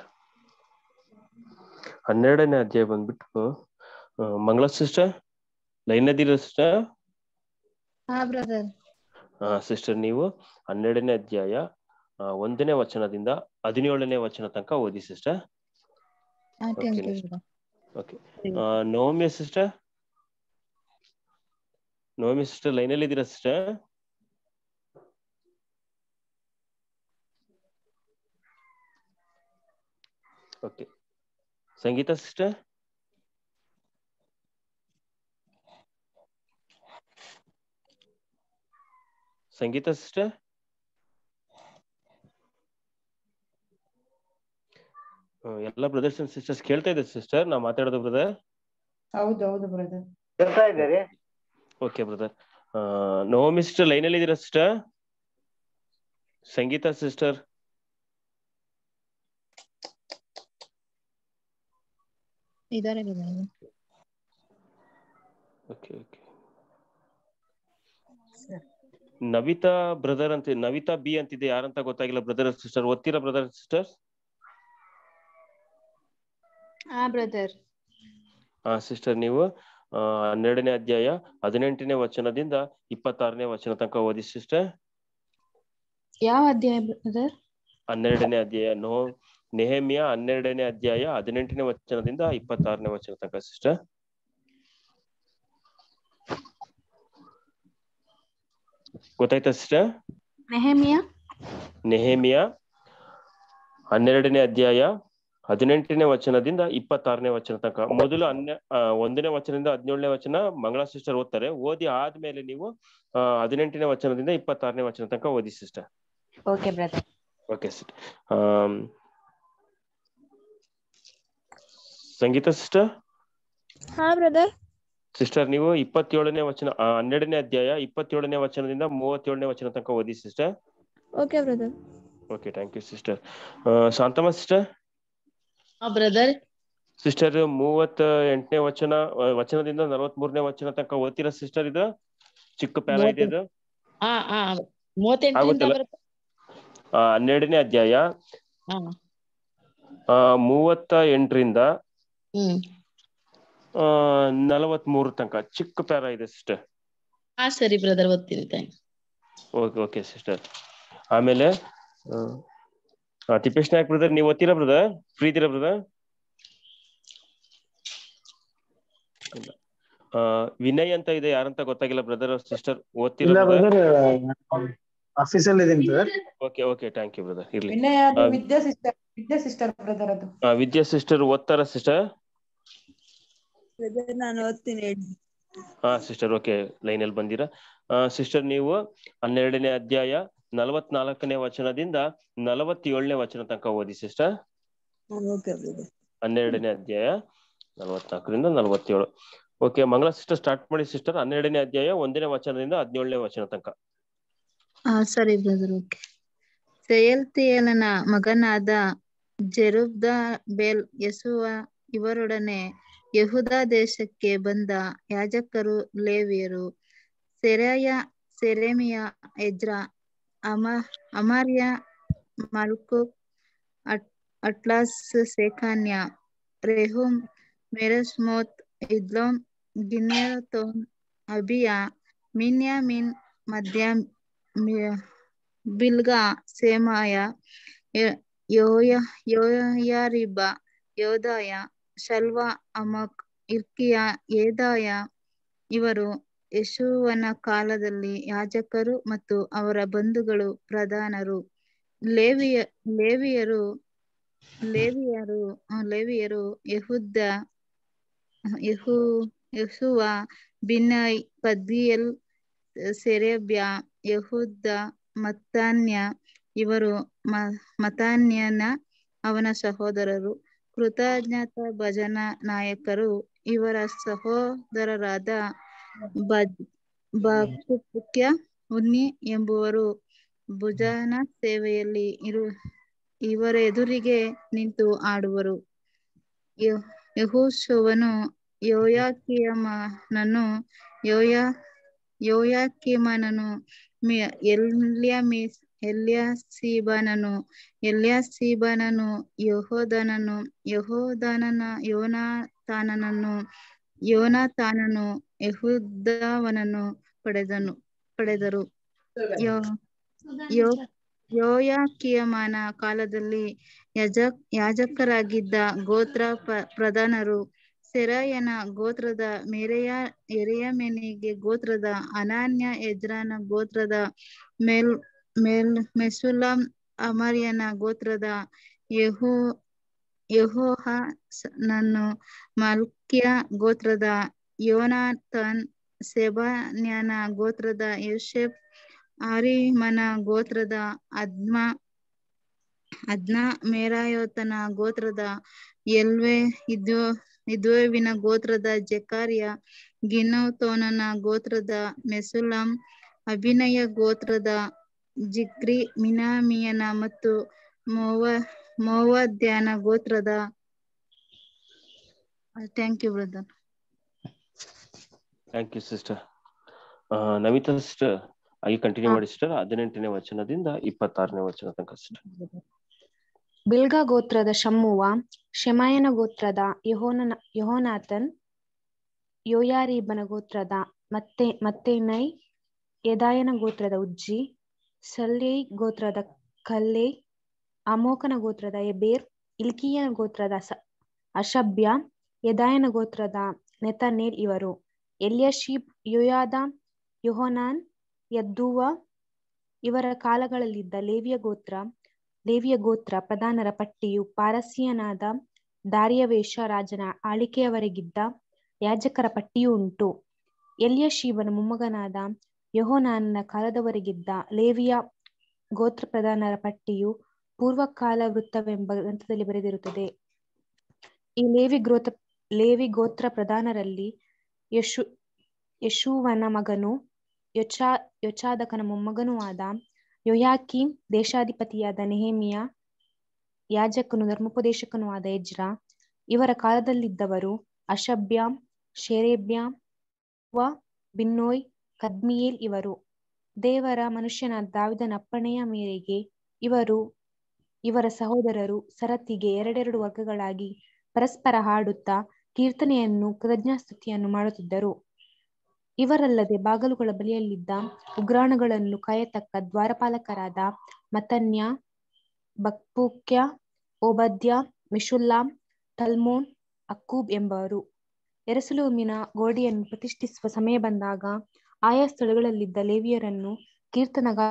ಹನ್ನೆರಡನೇ ಅಧ್ಯಾಯ ಬಂದ್ಬಿಟ್ಟು ಆ, ಮಂಗಳ ಸಿಸ್ಟರ್ ಲೈನ್ ಅದಿರ ಸಿಸ್ಟರ್ ಹಾ ಬ್ರದರ್ ಸಿಸ್ಟರ್ ನೀವು ಹನ್ನೆರಡನೇ ಅಧ್ಯಾಯ ಆ, ಒಂದನೇ ವಚನದಿಂದ ಹದಿನೇಳನೇ ವಚನ ತನಕ ಓದಿ sister thank you next. Brother okay Navami sister Navami sister ಲೈನಲ್ಲಿ ಇದ್ದೀರಾ sister okay Sangeetha sister Sangeetha sister ಎಲ್ಲ ಬ್ರದರ್ಸ್ ಅಂಡ್ ಸಿಸ್ಟರ್ಸ್ ಕೇಳ್ತಾ ಇದೆ ಸಿಸ್ಟರ್ ನಾ ಮಾತಾಡೋದು ಬ್ರದರ್ ಹೌದು ಹೌದು ಬ್ರದರ್ ಕೇಳ್ತಾ ಇದ್ದೀರಿ ಓಕೆ ಬ್ರದರ್ ನವಮಿ ಸಿಸ್ಟರ್ ಲೈನಲ್ಲಿ ಇದ್ದೀರಾ ಸಿಸ್ಟರ್ ಸಂಗೀತ ಸಿಸ್ಟರ್ ಇದಾರೆ brother. Okay okay Navitha brother ಅಂತ ನವಿತಾ ಬಿ ಅಂತಿದೆ ಯಾರಂತ ಗೊತ್ತಾಗಿಲ್ಲ ಬ್ರದರ್ ಸಿಸ್ಟರ್ ಓದ್ತೀರಾ ಬ್ರದರ್ ಸಿಸ್ಟರ್ ಹಾ ಬ್ರದರ್ ಆ ಸಿಸ್ಟರ್ ನೀವು ಆ, ಹನ್ನೆರಡನೇ ಅಧ್ಯಾಯ ಹದಿನೆಂಟನೇ ವಚನದಿಂದ ಇಪ್ಪತ್ತಾರನೇ ವಚನ ತನಕ ಓದಿ ಸಿಸ್ಟರ್ ಯಾವ ಅಧ್ಯಾಯ ಬ್ರದರ್ ಹನ್ನೆರಡನೇ ಅಧ್ಯಾಯ ನೋ ನೆಹಮಿಯ ಹನ್ನೆರಡನೇ ಅಧ್ಯಾಯ ಹದಿನೆಂಟನೇ ವಚನದಿಂದ ಇಪ್ಪತ್ತಾರನೇ ವಚನ ತನಕ ಸಿಸ್ಟರ್ ಗೊತ್ತಾಯ್ತಾ ಸಿಸ್ಟರ್ ನೆಹಮಿಯ ನೆಹಮಿಯ ಹನ್ನೆರಡನೇ ಅಧ್ಯಾಯ ಹದಿನೆಂಟನೇ ವಚನದಿಂದ ಇಪ್ಪತ್ತಾರನೇ ವಚನ ತನಕ ಮೊದಲು ಹನ್ನೆ ಆ, ಒಂದನೇ ವಚನದಿಂದ ಹದಿನೇಳನೇ ವಚನ ಮಂಗಳ ಸಿಸ್ಟರ್ ಓದ್ತಾರೆ ಓದಿ ಆದ್ಮೇಲೆ ನೀವು ಆ, ಹದಿನೆಂಟನೇ ವಚನದಿಂದ ಇಪ್ಪತ್ತಾರನೇ ವಚನ ತನಕ ಓದಿ sister okay brother okay sister Sangeetha sister ಹಾ ಬ್ರದರ್ ಸಿಸ್ಟರ್ ನೀವು ಇಪ್ಪತ್ತೇಳನೇ ವಚನ ಆ, ಹನ್ನೆರಡನೇ ಅಧ್ಯಾಯ ಇಪ್ಪತ್ತೇಳನೇ ವಚನದಿಂದ ಮೂವತ್ತೇಳನೇ ವಚನ ತನಕ ಓದಿ sister okay brother okay thank you sister Shanthamma sister ಹಾ ಬ್ರದರ್ ಸಿಸ್ಟರ್ ಮೂವತ್ತ ಎಂಟನೇ ವಚನ ಆ, ವಚನದಿಂದ ನಲವತ್ತ್ ಮೂರನೇ ವಚನ ತನಕ ಓದ್ತೀರಾ ಸಿಸ್ಟರ್ ಇದು ಚಿಕ್ಕ ಪ್ಯಾರ ಇದೆ ಇದು ಹಾ ಹಾ ಮೂವತ್ತೆಂಟರಿಂದ ಆಗುತ್ತಲ್ಲ? ಬರುತ್ತೆ ಆ, ಹನ್ನೆರಡನೇ ಅಧ್ಯಾಯ ಹಾ ಆ, ಮೂವತ್ತ ಎಂಟರಿಂದ ಹ್ಮ್ ಆ, ನಲವತ್ತ್ ಮೂರು ತನಕ ಚಿಕ್ಕ ಪ್ಯಾರ ಇದೆ ಸಿಸ್ಟರ್ ಹಾ ಸರಿ ಬ್ರದರ್ ಓದ್ತೀನಿ ಥ್ಯಾಂಕ್ಸ್ ಓಕೆ ಓಕೆ ಸಿಸ್ಟರ್ ಆಮೇಲೆ ಆ, ಆ, ತಿಪ್ಪೇಶ್ ನಾಯಕ್ ಬ್ರದರ್ ನೀವು ಓದ್ತೀರಾ ಬ್ರದರ್ ಫ್ರೀ ಇದ್ದೀರಾ ಬ್ರದರ್ ವಿನಯ್ ಅಂತ ಇದೆ ಯಾರಂತ ಗೊತ್ತಾಗಿಲ್ಲ ಬ್ರದರ್ ಸಿಸ್ಟರ್ ಇಲ್ಲ ಓದ್ತೀರಾ ಬ್ರದರ್ ಬ್ರದರ್ ಆಫೀಸಲ್ಲಿ ಇದೀನಿ brother okay okay thank you brother ಇರ್ಲಿ ವಿನಯ ಅದು ಆ, Vidya sister Vidya sister brother ಅದು ಆ, ವಿದ್ಯಾ ಸಿಸ್ಟರ್ ಓದ್ತಾರ ಸಿಸ್ಟರ್ ನಾನು ಓದ್ತೀನಿ ಹಾ ಸಿಸ್ಟರ್ ಓಕೆ ಲೈನ್ ಅಲ್ಲಿ ಬಂದಿರಾ ಸಿಸ್ಟರ್ ನೀವು ಹನ್ನೆರಡನೇ ಅಧ್ಯಾಯ ನಲವತ್ನಾಲ್ಕನೇ ವಚನದಿಂದ ನಲವತ್ತೇಳನೇ ವಚನ ತನಕ ಓದಿ ಸಿಸ್ಟರ್ ಓಕೆ ಬ್ರದರ್ ಹನ್ನೆರಡನೇ ಅಧ್ಯಾಯ ನಲವತ್ನಾಲ್ಕರಿಂದ ನಲವತ್ತೇಳು ಓಕೆ ಮಂಗಳ ಸಿಸ್ಟರ್ ಸ್ಟಾರ್ಟ್ ಮಾಡಿ ಸಿಸ್ಟರ್ ಹನ್ನೆರಡನೇ ಅಧ್ಯಾಯ ಒಂದನೇ ವಚನದಿಂದ ಹದಿನೇಳನೇ ವಚನ ತನಕ ಆ ಸರಿ ಬ್ರದರ್ ಓಕೆ ಸೆಯಲ್ತಿಯೇಲನ ಮಗನಾದ ಜೆರುಬ್ದ ಬೇಲ್ ಯಸುವ ಇವರೊಡನೆ ಯಹುದ ದೇಶಕ್ಕೆ ಬಂದ ಯಾಜಕರು ಲೇವಿಯರು ಸೆರಾಯ ಸೆರೆಮಿಯ ಎಜ್ರ ಅಮ ಅಮರ್ಯ ಮಲ್ಕು ಅಟ್ ಅಟ್ಲಾಸ್ ಸೇಖಾನ್ಯ ರೆಹುಮ್ ಮೆರೆಸ್ಮೋತ್ ಇದ್ಲೋಮ್ ಗಿನ್ಯತೋನ್ ಅಬಿಯ ಮಿನ್ಯಾಮಿನ್ ಮಧ್ಯ ಮಿ- ಬಿಲ್ಗಾ ಸೇಮಾಯ ಯ- ಯೋಯ ಯೋಯಾರಿಬ ಯೋದಾಯ ಶಲ್ವ ಅಮಕ್ ಇರ್ಕಿಯ ಏದಾಯ ಇವರು ಯಶುವನ ಕಾಲದಲ್ಲಿ ಯಾಜಕರು ಮತ್ತು ಅವರ ಬಂಧುಗಳು ಪ್ರಧಾನರು ಲೇವಿಯ ಲೇವಿಯರು ಲೇವಿಯರು ಆ, ಲೇವಿಯರು ಯಹುದ ಯಹು ಯಹುವ ಬಿನಯ್ ಪದ್ದಿಯಲ್ ಸೆರೆಬ್ಯ ಯಹುದ ಮತ್ತಾನ್ಯ ಇವರು ಮ ಮತಾನ್ಯನ ಅವನ ಸಹೋದರರು ಕೃತಜ್ಞತಾ ಭಜನ ನಾಯಕರು ಇವರ ಸಹೋದರರಾದ ಬಜ್ ಬಕುಕ್ಯ ಉನ್ನಿ ಎಂಬುವರು ಭುಜನ ಸೇವೆಯಲ್ಲಿ ಇರು ಇವರ ಎದುರಿಗೆ ನಿಂತು ಆಡುವರು ಯೆ- ಯೆಹೋಶುವನು ಯೋಯಾಕೀಮನನ್ನು ಯೋಯ ಯೋಯಾಕೀಮನನು ಮಿ- ಎಲ್ಯಾಮೀಸ್ ಎಲ್ಯಾಸೀಬನನು ಎಲ್ಯಾಸೀಬನನು ಯಹೋದನನು ಯಹೋದನನ ಯೋನಾತಾನನನ್ನು ಯೋನಾತಾನನು ಯಹುದವನನ್ನು ಪಡೆದನು ಪಡೆದರು ಯೋ ಯೋ ಯೋಯಾಕೀಮನ ಕಾಲದಲ್ಲಿ ಯಜ ಯಾಜಕರಾಗಿದ್ದ ಗೋತ್ರ ಪ- ಪ್ರಧಾನರು ಸೆರಾಯನ ಗೋತ್ರದ ಮೇರೆಯ ಎರೆಯಮೆನಿಗೆ ಗೋತ್ರದ ಅನಾನ್ಯ ಎಜ್ರನ ಗೋತ್ರದ ಮೇಲ್ ಮೇಲ್ ಮೆಸುಲಂ ಅಮರ್ಯನ ಗೋತ್ರದ ಯಹೋ ಯೆಹೋಹನನ್ನು ಮಲ್ಕ್ಯ ಗೋತ್ರದ ಯೋನಾಥನ್ ಸೆಬನ್ಯನ ಗೋತ್ರದ ಯೋಸೆಫ್ ಆರಿಮನ ಗೋತ್ರದ ಅದ್ಮ ಅದ್ನ ಮೇರಾಯೋತನ ಗೋತ್ರದ ಎಲ್ವೆ ಇದ್ಯೋ ಇದ್ಯೋವಿನ ಗೋತ್ರದ ಜೆಕಾರ್ಯ ಗಿನ್ನೋತೋನನ ಗೋತ್ರದ ಮೆಸುಲಂ ಅಭಿನಯ ಗೋತ್ರದ ಜಿಕ್ರಿ ಮಿನಾಮಿಯನ ಮತ್ತು ಮೋವ ಮೋವದ್ಯಾನ ಗೋತ್ರದ thank you brother thank you sister Namitha sister ಅಲ್ಲಿ ಕಂಟಿನ್ಯೂ ಮಾಡಿ ಸಿಸ್ಟರ್ ಹದಿನೆಂಟನೇ ವಚನದಿಂದ ಇಪ್ಪತ್ತಾರನೇ ವಚನ ತನಕ ಸಿಸ್ಟರ್ ಬಿಲ್ಗಾ ಗೋತ್ರದ ಶಮ್ಮುವ ಶೆಮಾಯನ ಗೋತ್ರದ ಯಹೋನನ ಯಹೋನಾಥನ್ ಯೋಯಾರೀಬನ ಗೋತ್ರದ ಮತ್ತೆ ಮತ್ತೇನೈ ಯದಾಯನ ಗೋತ್ರದ ಉಜ್ಜಿ ಸಲ್ಯೈ ಗೋತ್ರದ ಕಲ್ಲೆ ಅಮೋಕನ ಗೋತ್ರದ ಎಬೇರ್ ಇಲ್ಕಿಯನ ಗೋತ್ರದ ಸ ಅಶಬ್ಯ ಯದಾಯನ ಗೋತ್ರದ ನೆತನೇಲ್ ಇವರು ಎಲ್ಯಶೀಬ್ ಯೋಯಾದ ಯೋಹನಾನ್ ಯದ್ದೂವ ಇವರ ಕಾಲಗಳಲ್ಲಿದ್ದ ಲೇವಿಯ ಗೋತ್ರ ಲೇವಿಯ ಗೋತ್ರ ಪ್ರಧಾನರ ಪಟ್ಟಿಯು ಪಾರಸಿಯನಾದ ದಾರಿಯವೇಶ ರಾಜನ ಆಳಿಕೆಯವರೆಗಿದ್ದ ಯಾಜಕರ ಪಟ್ಟಿಯೂ ಉಂಟು ಎಲ್ಯಶೀಬನ ಮೊಮ್ಮಗನಾದ ಯಹೋನಾನನ ಕಾಲದವರೆಗಿದ್ದ ಲೇವಿಯ ಗೋತ್ರ ಪ್ರಧಾನರ ಪಟ್ಟಿಯು ಪೂರ್ವಕಾಲ ವೃತ್ತವೆಂಬ ಗ್ರಂಥದಲ್ಲಿ ಬರೆದಿರುತ್ತದೆ ಈ ಲೇವಿ ಗೋತ್ರ ಲೇವಿ ಗೋತ್ರ ಪ್ರಧಾನರಲ್ಲಿ ಯಶು ಯಶುವನ ಮಗನು ಯೊಚಾ ಯೊಚಾದಕನ ಮೊಮ್ಮಗನೂ ಆದ ಯೋಯಾಕೀಮ್ ದೇಶಾಧಿಪತಿಯಾದ ನೆಹೇಮಿಯ ಯಾಜಕನು ಧರ್ಮೋಪದೇಶಕನೂ ಆದ ಎಜ್ರ ಇವರ ಕಾಲದಲ್ಲಿದ್ದವರು ಅಶಬ್ಯಾಮ್ ಶೇರೇಬ್ಯಾಮ್ ವ ಬಿನ್ನೋಯ್ ಕದ್ಮಿಯೇಲ್ ಇವರು ದೇವರ ಮನುಷ್ಯನಾದ ದಾವಿದನ ಅಪ್ಪಣೆಯ ಮೇರೆಗೆ ಇವರು ಇವರ ಸಹೋದರರು ಸರತಿಗೆ ಎರಡೆರಡು ವರ್ಗಗಳಾಗಿ ಪರಸ್ಪರ ಹಾಡುತ್ತಾ ಕೀರ್ತನೆಯನ್ನು ಕೃತಜ್ಞಾಸ್ತುತಿಯನ್ನು ಮಾಡುತ್ತಿದ್ದರು ಇವರಲ್ಲದೆ ಬಾಗಲುಗಳ ಬಳಿಯಲ್ಲಿದ್ದ ಉಗ್ರಾಣಗಳನ್ನು ಕಾಯತಕ್ಕ ದ್ವಾರಪಾಲಕರಾದ ಮತನ್ಯ ಬಕ್ಪುಕ್ಯ ಓಬದ್ಯ ಮಿಶುಲ್ಲಾಮ್ ಟಲ್ಮೋನ್ ಅಕ್ಕೂಬ್ ಎಂಬವರು ಎರಸಲೂಮಿನ ಗೋಡೆಯನ್ನು ಪ್ರತಿಷ್ಠಿಸುವ ಸಮಯ ಬಂದಾಗ ಆಯಾ ಸ್ಥಳಗಳಲ್ಲಿದ್ದ ಲೇವಿಯರನ್ನು ಕೀರ್ತನಗಾಳ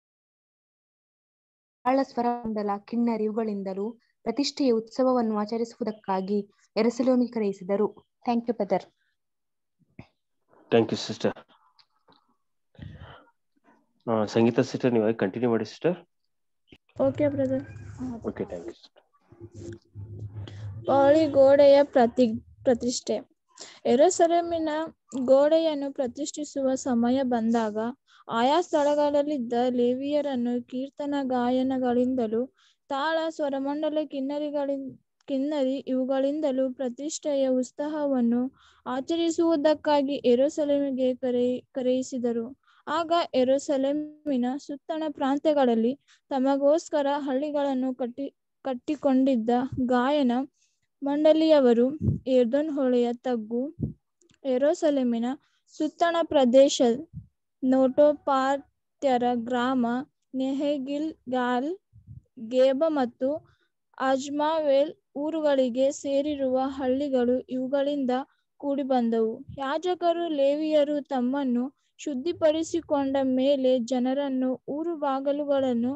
ಸ್ವರಮಂಡಲ ಕಿನ್ನರಿ ಇವುಗಳಿಂದಲೂ ಪ್ರತಿಷ್ಠೆಯ ಉತ್ಸವವನ್ನು ಆಚರಿಸುವುದಕ್ಕಾಗಿ ಎರಸಲೋಮಿಗೆ ಕರೆಯಿಸಿದರು thank you brother thank you sister Sangeetha sister ನೀವು ಕಂಟಿನ್ಯೂ ಮಾಡಿ sister okay brother okay thank you ಪೌಳಿ ಗೋಡೆಯ ಪ್ರತಿ ಪ್ರತಿಷ್ಠೆ ಎರುಸಲೇಮಿನ ಗೋಡೆಯನ್ನು ಪ್ರತಿಷ್ಠಿಸುವ ಸಮಯ ಬಂದಾಗ ಆಯಾ ಸ್ಥಳಗಳಲ್ಲಿದ್ದ ಲೇವಿಯರನ್ನು ಕೀರ್ತನ ಗಾಯನಗಳಿಂದಲೂ ತಾಳ ಸ್ವರಮಂಡಲ ಕಿನ್ನರಿಗಳಿಂದ ಕಿನ್ನರಿ ಇವುಗಳಿಂದಲೂ ಪ್ರತಿಷ್ಠೆಯ ಉತ್ಸಾಹವನ್ನು ಆಚರಿಸುವುದಕ್ಕಾಗಿ ಎರುಸಲೇಮಿಗೆ ಕರೆ ಕರೆಯಿಸಿದರು ಆಗ ಎರುಸಲೇಮಿನ ಸುತ್ತಣ ಪ್ರಾಂತ್ಯಗಳಲ್ಲಿ ತಮಗೋಸ್ಕರ ಹಳ್ಳಿಗಳನ್ನು ಕಟ್ಟಿ ಕಟ್ಟಿಕೊಂಡಿದ್ದ ಗಾಯನ ಮಂಡಳಿಯವರು ಏರ್ದೋನ್ ಹೊಳೆಯ ತಗ್ಗು ಎರೋಸಲೇಮಿನ ಸುತ್ತಣ ಪ್ರದೇಶ ನೋಟೋಪಾತ್ಯರ ಗ್ರಾಮ ನೆಹಗಿಲ್ ಗಾಲ್ ಗೇಬ ಮತ್ತು ಅಜ್ಮಾವೇಲ್ ಊರುಗಳಿಗೆ ಸೇರಿರುವ ಹಳ್ಳಿಗಳು ಇವುಗಳಿಂದ ಕೂಡಿ ಬಂದವು ಯಾಜಕರು ಲೇವಿಯರು ತಮ್ಮನ್ನು ಶುದ್ಧಿಪಡಿಸಿಕೊಂಡ ಮೇಲೆ ಜನರನ್ನು ಊರು ಬಾಗಲುಗಳನ್ನು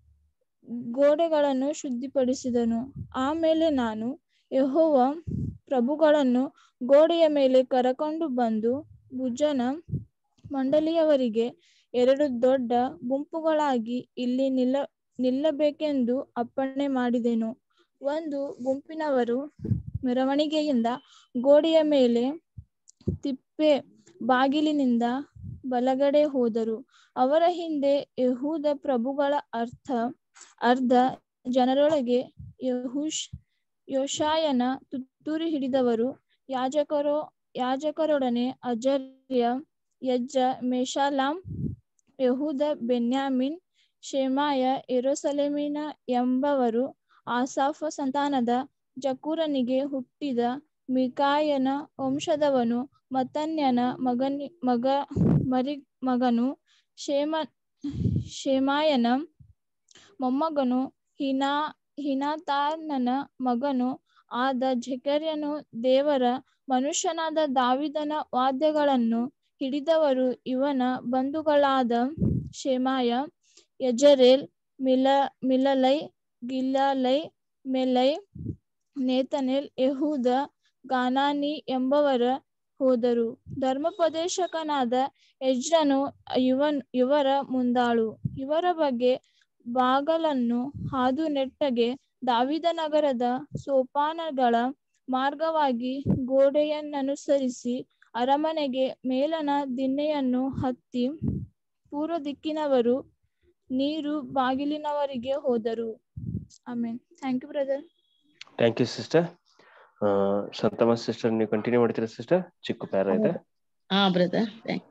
ಗೋಡೆಗಳನ್ನು ಶುದ್ಧಿಪಡಿಸಿದನು ಆಮೇಲೆ ನಾನು ಯಹೋವ ಪ್ರಭುಗಳನ್ನು ಗೋಡೆಯ ಮೇಲೆ ಕರಕೊಂಡು ಬಂದು ಭುಜನ ಮಂಡಳಿಯವರಿಗೆ ಎರಡು ದೊಡ್ಡ ಗುಂಪುಗಳಾಗಿ ಇಲ್ಲಿ ನಿಲ್ಲ ನಿಲ್ಲಬೇಕೆಂದು ಅಪ್ಪಣೆ ಮಾಡಿದೆನು ಒಂದು ಗುಂಪಿನವರು ಮೆರವಣಿಗೆಯಿಂದ ಗೋಡೆಯ ಮೇಲೆ ತಿಪ್ಪೆ ಬಾಗಿಲಿನಿಂದ ಬಲಗಡೆ ಹೋದರು ಅವರ ಹಿಂದೆ ಯಹೂದ ಪ್ರಭುಗಳ ಅರ್ಥ ಅರ್ಧ ಜನರೊಳಗೆ ಯಹುಷ್ ಯೋಶಾಯನ ತುತ್ತೂರಿ ಹಿಡಿದವರು ಯಾಜಕರೋ ಯಾಜಕರೊಡನೆ ಅಜರ್ಯ ಯಜ್ಜ ಮೇಷಾಲಾಮ್ ಯಹೂದ ಬೆನ್ಯಾಮಿನ್ ಶೇಮಾಯ ಎರೋಸಲೇಮಿನ ಎಂಬವರು ಆಸಾಫ ಸಂತಾನದ ಜಕೂರನಿಗೆ ಹುಟ್ಟಿದ ಮಿಕಾಯನ ವಂಶದವನು ಮತನ್ಯನ ಮಗನಿ ಮಗ ಮರಿ ಮಗನು ಶೇಮ ಶೇಮಾಯನ ಮೊಮ್ಮಗನು ಹಿನಾ ಹಿನಾತಾನನ ಮಗನು ಆದ ಜಕರ್ಯನು ದೇವರ ಮನುಷ್ಯನಾದ ದಾವಿದನ ವಾದ್ಯಗಳನ್ನು ಹಿಡಿದವರು ಇವನ ಬಂಧುಗಳಾದ ಶೇಮಾಯ ಯಜರೇಲ್ ಮಿಲ ಮಿಲಲೈ ಗಿಲಲೈ ಮೆಲೈ ನೇತನೆಲ್ ಯಹೂದ ಗಾನಾನಿ ಎಂಬವರ ಹೋದರು ಧರ್ಮೋಪದೇಶಕನಾದ ಎಜ್ರನು ಇವನ್ ಇವರ ಮುಂದಾಳು ಇವರ ಬಗ್ಗೆ ಬಾಗಲನ್ನು ಹಾದು ನೆಟ್ಟಗೆ ದಾವಿದ ನಗರದ ಸೋಪಾನಗಳ ಮಾರ್ಗವಾಗಿ ಗೋಡೆಯನ್ನನುಸರಿಸಿ ಅರಮನೆಗೆ ಮೇಲನ ದಿನ್ನೆಯನ್ನು ಹತ್ತಿ ಪೂರ್ವ ದಿಕ್ಕಿನವರು ನೀರು ಬಾಗಿಲಿನವರಿಗೆ ಹೋದರು ಆಮೇನ್ thank you brother thank you sister Shanthamma sister ನೀವು ಕಂಟಿನ್ಯೂ ಮಾಡ್ತೀರಾ ಸಿಸ್ಟರ್ ಚಿಕ್ಕ ಪ್ಯಾರ ಇದೆ ಹಾ ಬ್ರದರ್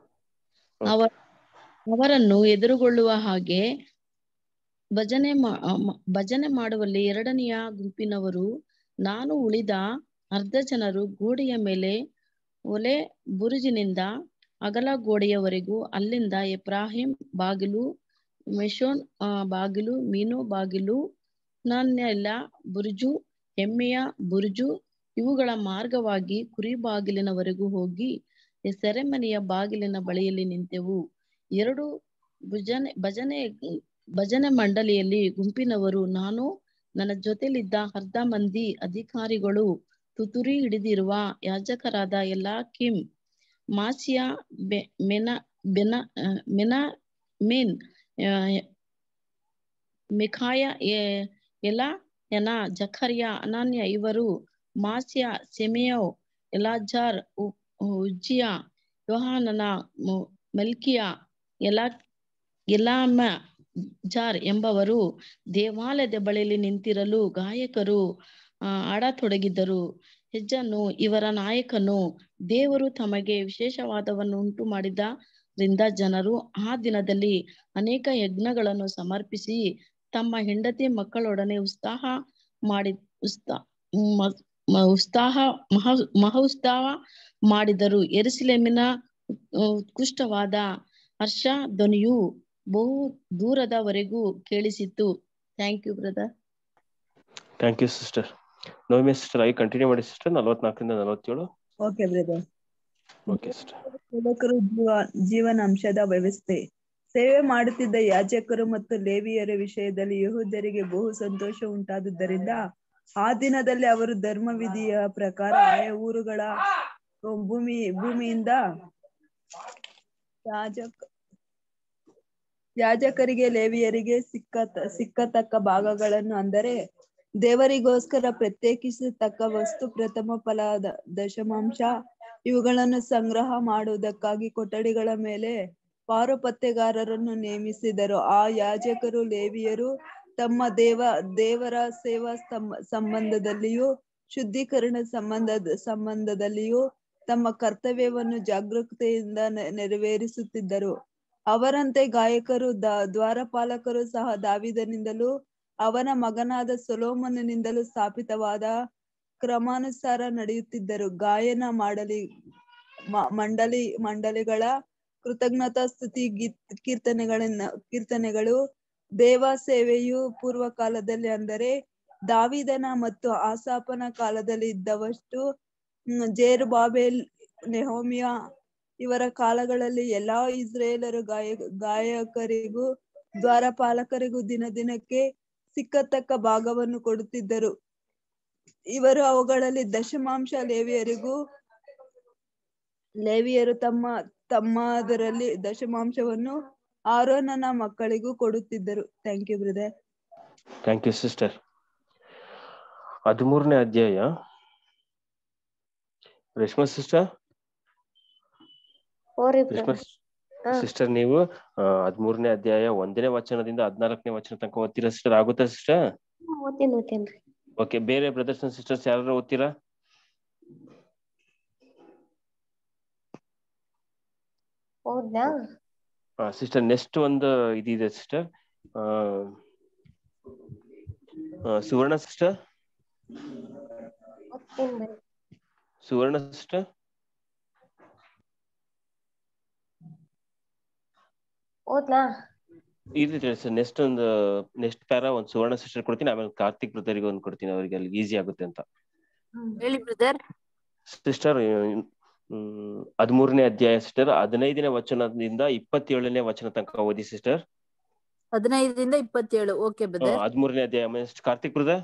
ಅವ ಅವರನ್ನು ಎದುರುಗೊಳ್ಳುವ ಹಾಗೆ ಭಜನೆ ಮಾ ಮ- ಭಜನೆ ಮಾಡುವಲ್ಲಿ ಎರಡನೆಯ ಗುಂಪಿನವರು ನಾನು ಉಳಿದ ಅರ್ಧ ಜನರು ಗೋಡೆಯ ಮೇಲೆ ಒಲೆ ಬುರುಜಿನಿಂದ ಅಗಲ ಗೋಡೆಯವರೆಗೂ ಅಲ್ಲಿಂದ ಎಫ್ರಾಹಿಂ ಬಾಗಿಲು ಮೆಷೋನ್ ಆ, ಬಾಗಿಲು ಮೀನು ಬಾಗಿಲು ನನ್ನೆಲ್ಲ ಬುರುಜು ಹೆಮ್ಮೆಯ ಬುರುಜು ಇವುಗಳ ಮಾರ್ಗವಾಗಿ ಕುರಿ ಬಾಗಿಲಿನವರೆಗೂ ಹೋಗಿ ಸೆರೆಮನೆಯ ಬಾಗಿಲಿನ ಬಳಿಯಲ್ಲಿ ನಿಂತೆವು ಎರಡು ಭುಜನೆ ಭಜನೆ ಭಜನೆ ಮಂಡಳಿಯಲ್ಲಿ ಗುಂಪಿನವರು ನಾನು ನನ್ನ ಜೊತೆಲಿದ್ದ ಅರ್ಧ ಮಂದಿ ಅಧಿಕಾರಿಗಳು ತುತುರಿ ಹಿಡಿದಿರುವ ಯಾಜಕರಾದ ಎಲ್ಲಾ ಕಿಮ್ ಮಾಸಿಯ ಬೆ ಮೆನ ಬೆನ ಆ, ಮೆನ ಮೇನ್ ಆ, ಮಿಖಾಯ ಎ- ಎಲ ಎನ ಜಖರ್ಯ ಅನನ್ಯ ಇವರು ಮಾಸ್ಯ ಸೆಮೆಯೋ ಎಲಾಜಾರ್ ಉ- ಉಜ್ಜಿಯ ಯೋಹಾನನ ಮು- ಮೆಲ್ಕಿಯ ಎಲಾ ಎಲಾಮ ಜಾರ್ ಎಂಬವರು ದೇವಾಲಯದ ಬಳಿಯಲ್ಲಿ ನಿಂತಿರಲು ಗಾಯಕರು ಆ ಆಡತೊಡಗಿದ್ದರು ಹೆಜ್ಜನ್ನು ಇವರ ನಾಯಕನು ದೇವರು ತಮಗೆ ವಿಶೇಷವಾದವನ್ನು ಉಂಟು ಮಾಡಿದ್ದರಿಂದ ಜನರು ಆ ದಿನದಲ್ಲಿ ಅನೇಕ ಯಜ್ಞಗಳನ್ನು ಸಮರ್ಪಿಸಿ ತಮ್ಮ ಹೆಂಡತಿ ಮಕ್ಕಳೊಡನೆ ಉತ್ಸಾಹ ಮಾಡಿ ಉತ್ಸಾ ಮ- ಮ- ಉತ್ಸಾಹ ಮಹ ಮಹೋತ್ಸಾಹ ಮಾಡಿದರು ಎರುಸಲೇಮಿನ ಉತ್ಕೃಷ್ಟವಾದ ಹರ್ಷ ಧ್ವನಿಯು ಬಹು ದೂರದವರೆಗೂ ಕೇಳಿಸಿತು thank you brother thank you sister Naomi sister I continue ಮಾಡಿ ಸಿಸ್ಟರ್ ನಲವತ್ನಾಲ್ಕರಿಂದ ನಲವತ್ತೇಳು ಓಕೆ ಬ್ರದರ್ ಓಕೆ ಸಿಸ್ಟರ್ ಸೇವಕರು ಜೀವ ಜೀವನಾಂಶದ ವ್ಯವಸ್ಥೆ ಸೇವೆ ಮಾಡುತ್ತಿದ್ದ ಯಾಜಕರು ಮತ್ತು ಲೇವಿಯರ ವಿಷಯದಲ್ಲಿ ಯಹೂದ್ಯರಿಗೆ ಬಹು ಸಂತೋಷ ಉಂಟಾದುದರಿಂದ ಆ ದಿನದಲ್ಲಿ ಅವರು ಧರ್ಮವಿಧಿಯ ಪ್ರಕಾರ ಆಯಾ ಊರುಗಳ ಭೂಮಿ ಭೂಮಿಯಿಂದ ಯಾಜಕ ಯಾಜಕರಿಗೆ ಲೇವಿಯರಿಗೆ ಸಿಕ್ಕ ಸಿಕ್ಕತಕ್ಕ ಭಾಗಗಳನ್ನು ಅಂದರೆ ದೇವರಿಗೋಸ್ಕರ ಪ್ರತ್ಯೇಕಿಸತಕ್ಕ ವಸ್ತು ಪ್ರಥಮ ಫಲದ ದಶಮಾಂಶ ಇವುಗಳನ್ನು ಸಂಗ್ರಹ ಮಾಡುವುದಕ್ಕಾಗಿ ಕೊಠಡಿಗಳ ಮೇಲೆ ಪಾರುಪತ್ಯಗಾರರನ್ನು ನೇಮಿಸಿದರು ಆ ಯಾಜಕರು ಲೇವಿಯರು ತಮ್ಮ ದೇವ ದೇವರ ಸೇವಾ ಸ್ತಂಭ ಸಂಬಂಧದಲ್ಲಿಯೂ ಶುದ್ಧೀಕರಣ ಸಂಬಂಧದ ಸಂಬಂಧದಲ್ಲಿಯೂ ತಮ್ಮ ಕರ್ತವ್ಯವನ್ನು ಜಾಗರೂಕತೆಯಿಂದ ನೆ- ನೆರವೇರಿಸುತ್ತಿದ್ದರು ಅವರಂತೆ ಗಾಯಕರು ದ ದ್ವಾರಪಾಲಕರು ಸಹ ದಾವಿದನಿಂದಲೂ ಅವನ ಮಗನಾದ ಸೊಲೋಮನನಿಂದಲೂ ಸ್ಥಾಪಿತವಾದ ಕ್ರಮಾನುಸಾರ ನಡೆಯುತ್ತಿದ್ದರು ಗಾಯನ ಮಾಡಲಿ ಮ- ಮಂಡಲಿ ಮಂಡಲಿಗಳ ಕೃತಜ್ಞತಾ ಸ್ತುತಿ ಗೀತ್ ಕೀರ್ತನೆಗಳನ್ನ ಕೀರ್ತನೆಗಳು ದೇವ ಸೇವೆಯು ಪೂರ್ವ ಕಾಲದಲ್ಲಿ ಅಂದರೆ ದಾವಿದನ ಮತ್ತು ಆಸಾಪನ ಕಾಲದಲ್ಲಿ ಇದ್ದವಷ್ಟು ಹ್ಮ್, ಜೇರುಬಾಬೆಲ್ ನೆಹೋಮಿಯ ಇವರ ಕಾಲಗಳಲ್ಲಿ ಎಲ್ಲಾ ಇಸ್ರೇಲರು ಗಾಯ ಗಾಯಕರಿಗೂ ದ್ವಾರಪಾಲಕರಿಗೂ ದಿನ ದಿನಕ್ಕೆ ಸಿಕ್ಕತಕ್ಕ ಭಾಗವನ್ನು ಕೊಡುತ್ತಿದ್ದರು ಇವರು ಅವುಗಳಲ್ಲಿ ದಶಮಾಂಶ ಲೇವಿಯರಿಗೂ ಲೇವಿಯರು ತಮ್ಮ ತಮ್ಮದರಲ್ಲಿ ದಶಮಾಂಶವನ್ನು ಆರೋನನ ಮಕ್ಕಳಿಗೂ ಕೊಡುತ್ತಿದ್ದರು thank you brother thank you sister ಹದಿಮೂರನೇ ಅಧ್ಯಾಯ ರೇಷ್ಮಾ ಸಿಸ್ಟರ್ ಓರಿ ರೇಷ್ಮಾ ಬ್ರದರ್ ಹಾ ಸಿಸ್ಟರ್ ನೀವು ಹದಿಮೂರನೇ ಅಧ್ಯಾಯ ಒಂದನೇ ವಚನದಿಂದ ಹದಿನಾಲ್ಕನೇ ವಚನ ತನಕ ಓದ್ತೀರಾ ಸಿಸ್ಟರ್ ಆಗುತ್ತಾ ಸಿಸ್ಟರ್ ಓದ್ತೀನಿ ಓದ್ತೇನ್ರಿ ಓಕೆ ಬೇರೆ ಬ್ರದರ್ಸ್ ಅಂಡ್ ಸಿಸ್ಟರ್ಸ್ ಯಾರು ಓದ್ತೀರಾ ಓದ್ಲಾ ಸಿಸ್ಟರ್ ನೆಕ್ಸ್ಟ್ ಒಂದು ಇದಿದೆ ಸಿಸ್ಟರ್ ಸುವರ್ಣ ಸಿಸ್ಟರ್ ಓದ್ತೀನಿ ಬಿಡಿ ಸುವರ್ಣ ಸಿಸ್ಟರ್ ಓದ್ಲಾ ಇದೆ ಸರ್ ನೆಕ್ಸ್ಟ್ ಒಂದು ನೆಕ್ಸ್ಟ್ ಪ್ಯಾರ ಒಂದು ಸುವರ್ಣ ಸಿಸ್ಟರ್ ಕೊಡ್ತೀನಿ ಆಮೇಲೆ ಕಾರ್ತಿಕ್ ಬ್ರದರ್ಗೆ ಒಂದು ಕೊಡ್ತೀನಿ ಅವರಿಗೆ ಅಲ್ಲಿ ಈಸಿ ಆಗುತ್ತೆ ಅಂತ ಹೇಳಿ ಬ್ರದರ್ ಸಿಸ್ಟರ್ ಹದಿಮೂರನೇ ಅಧ್ಯಾಯ ಸಿಸ್ಟರ್ ಹದಿನೈದನೇ ವಚನದಿಂದ ಇಪ್ಪತ್ತೇಳನೇ ವಚನ ತನಕ ಓದಿ ಸಿಸ್ಟರ್ ಹದಿನೈದರಿಂದ ಇಪ್ಪತ್ತೇಳು ಓಕೆ ಬ್ರದರ್ ಹದಿಮೂರನೇ ಅಧ್ಯಾಯ next ಕಾರ್ತಿಕ್ ಬ್ರದರ್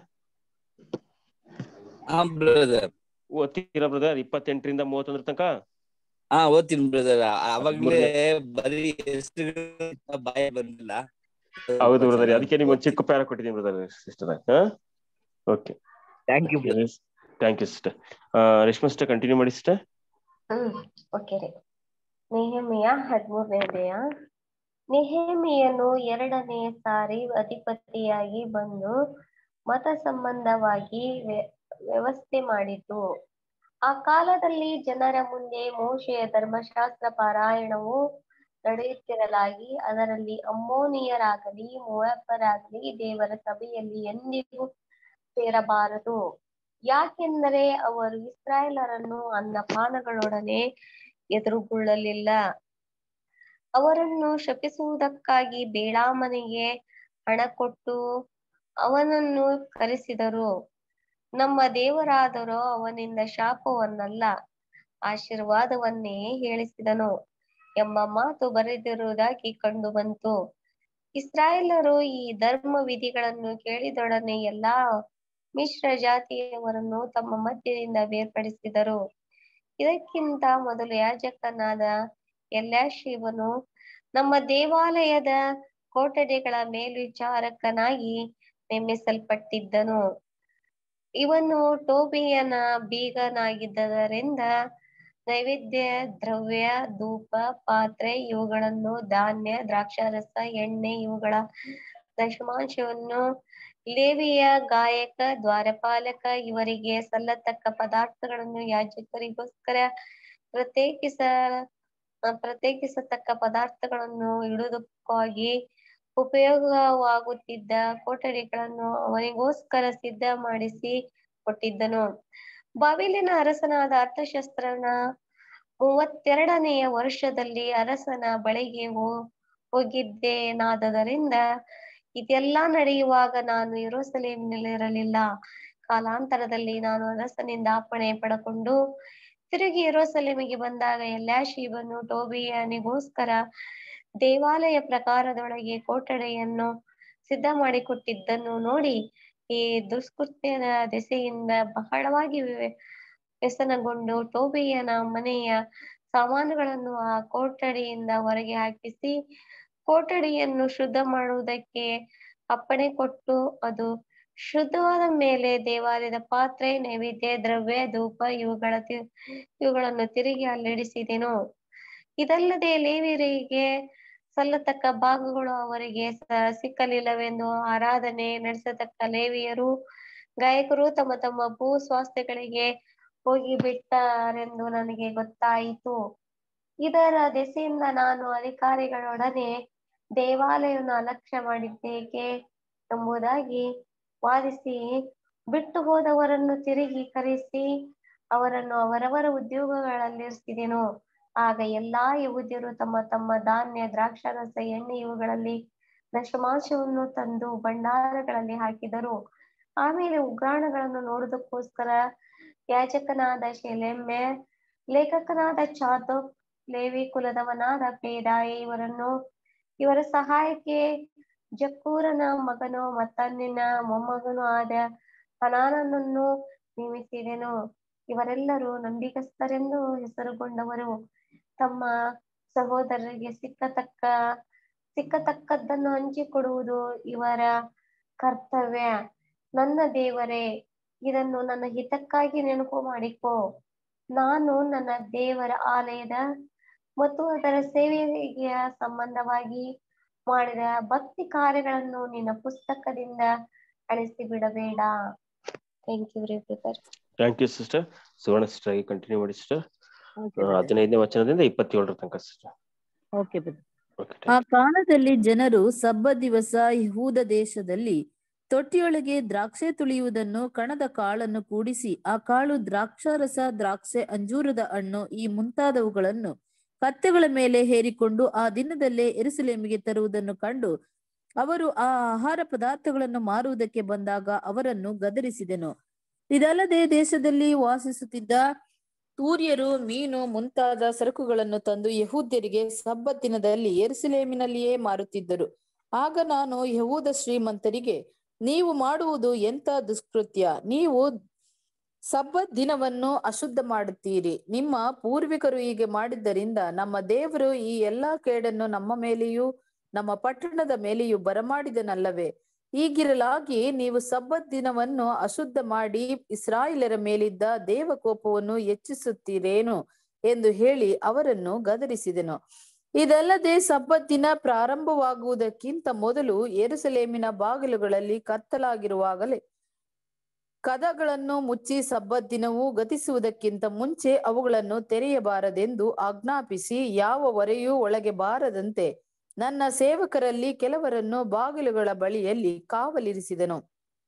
ಹಾ ಬ್ರದರ್ ಓದ್ತೀರಾ ಬ್ರದರ್ ಇಪ್ಪತ್ತೆಂಟರಿಂದ ಮೂವತ್ತೊಂದರ ತನಕ ಹಾ ಓದ್ತೀನಿ ಬ್ರದರ್ ಅವಾಗ್ಲೇ ಬರೀ ಹೆಸರುಗಳು ಬಾಯ ಬಂದಿಲ್ಲ ಹೌದು ಬ್ರದರ್ ಅದಕ್ಕೆ ನಿಮ್ಗೆ ಒಂದು ಚಿಕ್ಕ ಪ್ಯಾರ ಕೊಟ್ಟಿದ್ದೀನಿ brother sister okay thank you thank you sister Reshma sister continue ಮಾಡಿ ಸಿಸ್ಟರ್ ಹ್ಮ್ ಓಕೆ ರೀ ನೆಹಮಿಯ ಹದಿಮೂರನೇ ಅಧ್ಯಾಯ ನೆಹಮಿಯನು ಎರಡನೇ ಸಾರಿ ಅಧಿಪತಿಯಾಗಿ ಬಂದು ಮತ ಸಂಬಂಧವಾಗಿ ವ್ಯ- ವ್ಯವಸ್ಥೆ ಮಾಡಿತು ಆ ಕಾಲದಲ್ಲಿ ಜನರ ಮುಂದೆ ಮೋಶೆಯ ಧರ್ಮಶಾಸ್ತ್ರ ಪಾರಾಯಣವು ನಡೆಯುತ್ತಿರಲಾಗಿ ಅದರಲ್ಲಿ ಅಮ್ಮೋನಿಯರಾಗಲಿ ಮೋಯಾಬರಾಗಲಿ ದೇವರ ಸಭೆಯಲ್ಲಿ ಎಂದಿಗೂ ಸೇರಬಾರದು ಯಾಕೆಂದರೆ ಅವರು ಇಸ್ರಾಯೇಲರನ್ನು ಅನ್ನಪಾನಗಳೊಡನೆ ಎದುರುಗೊಳ್ಳಲಿಲ್ಲ ಅವರನ್ನು ಶಪಿಸುವುದಕ್ಕಾಗಿ ಬೇಳಾಮನಿಗೆ ಹಣ ಕೊಟ್ಟು ಅವನನ್ನು ಕರೆಸಿದರು ನಮ್ಮ ದೇವರಾದರೋ ಅವನಿಂದ ಶಾಪವನ್ನಲ್ಲ ಆಶೀರ್ವಾದವನ್ನೇ ಹೇಳಿಸಿದನು ಎಂಬ ಮಾತು ಬರೆದಿರುವುದಾಗಿ ಕಂಡು ಬಂತು ಇಸ್ರಾಯೇಲರು ಈ ಧರ್ಮ ವಿಧಿಗಳನ್ನು ಕೇಳಿದೊಡನೆ ಎಲ್ಲಾ ಮಿಶ್ರ ಜಾತಿಯವರನ್ನು ತಮ್ಮ ಮಧ್ಯದಿಂದ ಬೇರ್ಪಡಿಸಿದರು ಇದಕ್ಕಿಂತ ಮೊದಲು ಯಾಜಕನಾದ ಎಲ್ಯಾಶಿವನು ನಮ್ಮ ದೇವಾಲಯದ ಕೋಟಡೆಗಳ ಮೇಲ್ವಿಚಾರಕನಾಗಿ ನೇಮಿಸಲ್ಪಟ್ಟಿದ್ದನು ಇವನು ಟೋಬಿಯನ ಬೀಗನಾಗಿದ್ದರಿಂದ ನೈವೇದ್ಯ ದ್ರವ್ಯ ಧೂಪ ಪಾತ್ರೆ ಇವುಗಳನ್ನು ಧಾನ್ಯ ದ್ರಾಕ್ಷಾರಸ ಎಣ್ಣೆ ಇವುಗಳ ದಶಮಾಂಶವನ್ನು ಲೇವಿಯ ಗಾಯಕ ದ್ವಾರಪಾಲಕ ಇವರಿಗೆ ಸಲ್ಲತಕ್ಕ ಪದಾರ್ಥಗಳನ್ನು ಯಾಜಕರಿಗೋಸ್ಕರ ಪ್ರತ್ಯೇಕಿಸ ಪ್ರತ್ಯೇಕಿಸತಕ್ಕ ಪದಾರ್ಥಗಳನ್ನು ಇಡುವುದಕ್ಕಾಗಿ ಉಪಯೋಗವಾಗುತ್ತಿದ್ದ ಕೊಠಡಿಗಳನ್ನು ಅವನಿಗೋಸ್ಕರ ಸಿದ್ಧ ಮಾಡಿಸಿ ಕೊಟ್ಟಿದ್ದನು ಬಾಬಿಲಿನ ಅರಸನಾದ ಅರ್ಥಶಸ್ತ್ರನ ಮೂವತ್ತೆರಡನೆಯ ವರ್ಷದಲ್ಲಿ ಅರಸನ ಬಳಿಗೆ ಹೋ ಹೋಗಿದ್ದೇನಾದದರಿಂದ ಇದೆಲ್ಲಾ ನಡೆಯುವಾಗ ನಾನು ಯೆರೂಸಲೇಮಿನಲ್ಲಿರಲಿಲ್ಲ ಕಾಲಾಂತರದಲ್ಲಿ ನಾನು ಅರಸನಿಂದ ಅಪ್ಪಣೆ ಪಡಕೊಂಡು ತಿರುಗಿ ಯೆರೂಸಲೇಮಿಗೆ ಬಂದಾಗ ಎಲ್ಯಾಶೀಬನು ಟೋಬೀಯನಿಗೋಸ್ಕರ ದೇವಾಲಯ ಪ್ರಕಾರದೊಳಗೆ ಕೊಠಡಿಯನ್ನು ಸಿದ್ಧ ಮಾಡಿಕೊಟ್ಟಿದ್ದನ್ನು ನೋಡಿ ಈ ದುಷ್ಕೃತ್ಯದ ದೆಸೆಯಿಂದ ಬಹಳವಾಗಿ ವ್ಯ- ವ್ಯಸನಗೊಂಡು ಟೋಬೀಯನ ಮನೆಯ ಸಾಮಾನುಗಳನ್ನು ಆ ಕೊಠಡಿಯಿಂದ ಹೊರಗೆ ಹಾಕಿಸಿ ಕೊಠಡಿಯನ್ನು ಶುದ್ಧ ಮಾಡುವುದಕ್ಕೆ ಅಪ್ಪಣೆ ಕೊಟ್ಟು ಅದು ಶುದ್ಧವಾದ ಮೇಲೆ ದೇವಾಲಯದ ಪಾತ್ರೆ ನೈವೇದ್ಯ ದ್ರವ್ಯ ಧೂಪ ಇವುಗಳ ತಿ- ಇವುಗಳನ್ನು ತಿರುಗಿ ಅಲ್ಲಿಡಿಸಿದೆನು ಇದಲ್ಲದೆ ಲೇವಿಯರಿಗೆ ಸಲ್ಲತಕ್ಕ ಭಾಗಗಳು ಅವರಿಗೆ ಸ- ಸಿಕ್ಕಲಿಲ್ಲವೆಂದು ಆರಾಧನೆ ನಡೆಸತಕ್ಕ ಲೇವಿಯರು ಗಾಯಕರು ತಮ್ಮ ತಮ್ಮ ಭೂ ಸ್ವಾಸ್ಥ್ಯಗಳಿಗೆ ಹೋಗಿ ಬಿಟ್ಟಾರೆಂದು ನನಗೆ ಗೊತ್ತಾಯಿತು ಇದರ ದೆಸೆಯಿಂದ ನಾನು ಅಧಿಕಾರಿಗಳೊಡನೆ ದೇವಾಲಯವನ್ನು ಅಲಕ್ಷ್ಯ ಮಾಡಿದ್ದೇಕೆ ಎಂಬುದಾಗಿ ವಾದಿಸಿ ಬಿಟ್ಟು ಹೋದವರನ್ನು ತಿರುಗಿ ಕರೆಸಿ ಅವರನ್ನು ಅವರವರ ಉದ್ಯೋಗಗಳಲ್ಲಿರಿಸಿದೆನು ಆಗ ಎಲ್ಲಾ ಯಹೂದ್ಯರು ತಮ್ಮ ತಮ್ಮ ಧಾನ್ಯ ದ್ರಾಕ್ಷಾರಸ ಎಣ್ಣೆ ಇವುಗಳಲ್ಲಿ ದಶಮಾಂಶವನ್ನು ತಂದು ಭಂಡಾರಗಳಲ್ಲಿ ಹಾಕಿದರು ಆಮೇಲೆ ಉಗ್ರಾಣಗಳನ್ನು ನೋಡುವುದಕ್ಕೋಸ್ಕರ ಯಾಜಕನಾದ ಶೆಲೆಮ್ಯ ಲೇಖಕನಾದ ಚಾದೋಕ್ ಲೇವಿ ಕುಲದವನಾದ ಪೇದಾಯ ಇವರನ್ನು ಇವರ ಸಹಾಯಕ್ಕೆ ಜಕ್ಕೂರನ ಮಗನು ಮತ್ತನ್ನಿನ ಮೊಮ್ಮಗನು ಆದ ಹನಾನನನ್ನು ನೇಮಿಸಿದೆನು ಇವರೆಲ್ಲರೂ ನಂಬಿಕಸ್ಥರೆಂದು ಹೆಸರುಗೊಂಡವರು ತಮ್ಮ ಸಹೋದರರಿಗೆ ಸಿಕ್ಕತಕ್ಕ ಸಿಕ್ಕತಕ್ಕದ್ದನ್ನು ಹಂಚಿಕೊಡುವುದು ಇವರ ಕರ್ತವ್ಯ ನನ್ನ ದೇವರೇ ಇದನ್ನು ನನ್ನ ಹಿತಕ್ಕಾಗಿ ನೆನಪು ಮಾಡಿಕೋ ನಾನು ನನ್ನ ದೇವರ ಆಲಯದ ಮತ್ತು ಅದರ ಸೇವೆಗೆ ಸಂಬಂಧವಾಗಿ ಮಾಡಿದ ಭಕ್ತಿ ಕಾರ್ಯಗಳನ್ನು ನಿನ್ನ ಪುಸ್ತಕದಿಂದ ಅಳಿಸಿ ಬಿಡಬೇಡ ಥ್ಯಾಂಕ್ ಯು ರೀ brother thank you sister Suvarna sister ಆಗಿ ಕಂಟಿನ್ಯೂ ಮಾಡಿ ಸಿಸ್ಟರ್ Okay, brother. ಹದಿನೈದನೇ ವಚನದಿಂದ ಇಪ್ಪತ್ತೇಳರ ತನಕ ಸಿಸ್ಟರ್ ಓಕೆ brother. ಓಕೆ ಆ ಕಾಲದಲ್ಲಿ ಜನರು ಸಬ್ಬ ದಿವಸ ಯಹೂದ ದೇಶದಲ್ಲಿ ತೊಟ್ಟಿಯೊಳಗೆ ದ್ರಾಕ್ಷೆ ತುಳಿಯುವುದನ್ನು ಕಣದ ಕಾಳನ್ನು ಕೂಡಿಸಿ ಆ ಕಾಳು ದ್ರಾಕ್ಷಾರಸ ದ್ರಾಕ್ಷೆ ಅಂಜೂರದ ಹಣ್ಣು ಈ ಮುಂತಾದವುಗಳನ್ನು ಕತ್ತೆಗಳ ಮೇಲೆ ಹೇರಿಕೊಂಡು ಆ ದಿನದಲ್ಲೇ ಎರುಸಲೇಮಿಗೆ ತರುವುದನ್ನು ಕಂಡು ಅವರು ಆ ಆಹಾರ ಪದಾರ್ಥಗಳನ್ನು ಮಾರುವುದಕ್ಕೆ ಬಂದಾಗ ಅವರನ್ನು ಗದರಿಸಿದೆನು ಇದಲ್ಲದೆ ದೇಶದಲ್ಲಿ ವಾಸಿಸುತ್ತಿದ್ದ ತೂರ್ಯರು ಮೀನು ಮುಂತಾದ ಸರಕುಗಳನ್ನು ತಂದು ಯಹೂದ್ಯರಿಗೆ ಸಬ್ಬತ್ ದಿನದಲ್ಲಿ ಎರುಸಲೇಮಿನಲ್ಲಿಯೇ ಮಾರುತ್ತಿದ್ದರು ಆಗ ನಾನು ಯಹೂದ ಶ್ರೀಮಂತರಿಗೆ ನೀವು ಮಾಡುವುದು ಎಂತ ದುಷ್ಕೃತ್ಯ ನೀವು ಸಬ್ಬತ್ ದಿನವನ್ನು ಅಶುದ್ಧ ಮಾಡುತ್ತೀರಿ ನಿಮ್ಮ ಪೂರ್ವಿಕರು ಹೀಗೆ ಮಾಡಿದ್ದರಿಂದ ನಮ್ಮ ದೇವರು ಈ ಎಲ್ಲಾ ಕೇಡನ್ನು ನಮ್ಮ ಮೇಲೆಯೂ ನಮ್ಮ ಪಟ್ಟಣದ ಮೇಲೆಯೂ ಬರಮಾಡಿದನಲ್ಲವೇ ಹೀಗಿರಲಾಗಿ ನೀವು ಸಬ್ಬತ್ ದಿನವನ್ನು ಅಶುದ್ಧ ಮಾಡಿ ಇಸ್ರಾಯೇಲರ ಮೇಲಿದ್ದ ದೇವ ಕೋಪವನ್ನು ಹೆಚ್ಚಿಸುತ್ತೀರೇನು ಎಂದು ಹೇಳಿ ಅವರನ್ನು ಗದರಿಸಿದೆನು ಇದಲ್ಲದೆ ಸಬ್ಬತ್ ದಿನ ಪ್ರಾರಂಭವಾಗುವುದಕ್ಕಿಂತ ಮೊದಲು ಯೆರೂಸಲೇಮಿನ ಬಾಗಿಲುಗಳಲ್ಲಿ ಕತ್ತಲಾಗಿರುವಾಗಲೇ ಕದಗಳನ್ನು ಮುಚ್ಚಿ ಸಬ್ಬತ್ ದಿನವು ಗತಿಸುವುದಕ್ಕಿಂತ ಮುಂಚೆ ಅವುಗಳನ್ನು ತೆರೆಯಬಾರದೆಂದು ಆಜ್ಞಾಪಿಸಿ ಯಾವ ಹೊರೆಯೂ ಒಳಗೆ ಬಾರದಂತೆ ನನ್ನ ಸೇವಕರಲ್ಲಿ ಕೆಲವರನ್ನು ಬಾಗಿಲುಗಳ ಬಳಿಯಲ್ಲಿ ಕಾವಲಿರಿಸಿದನು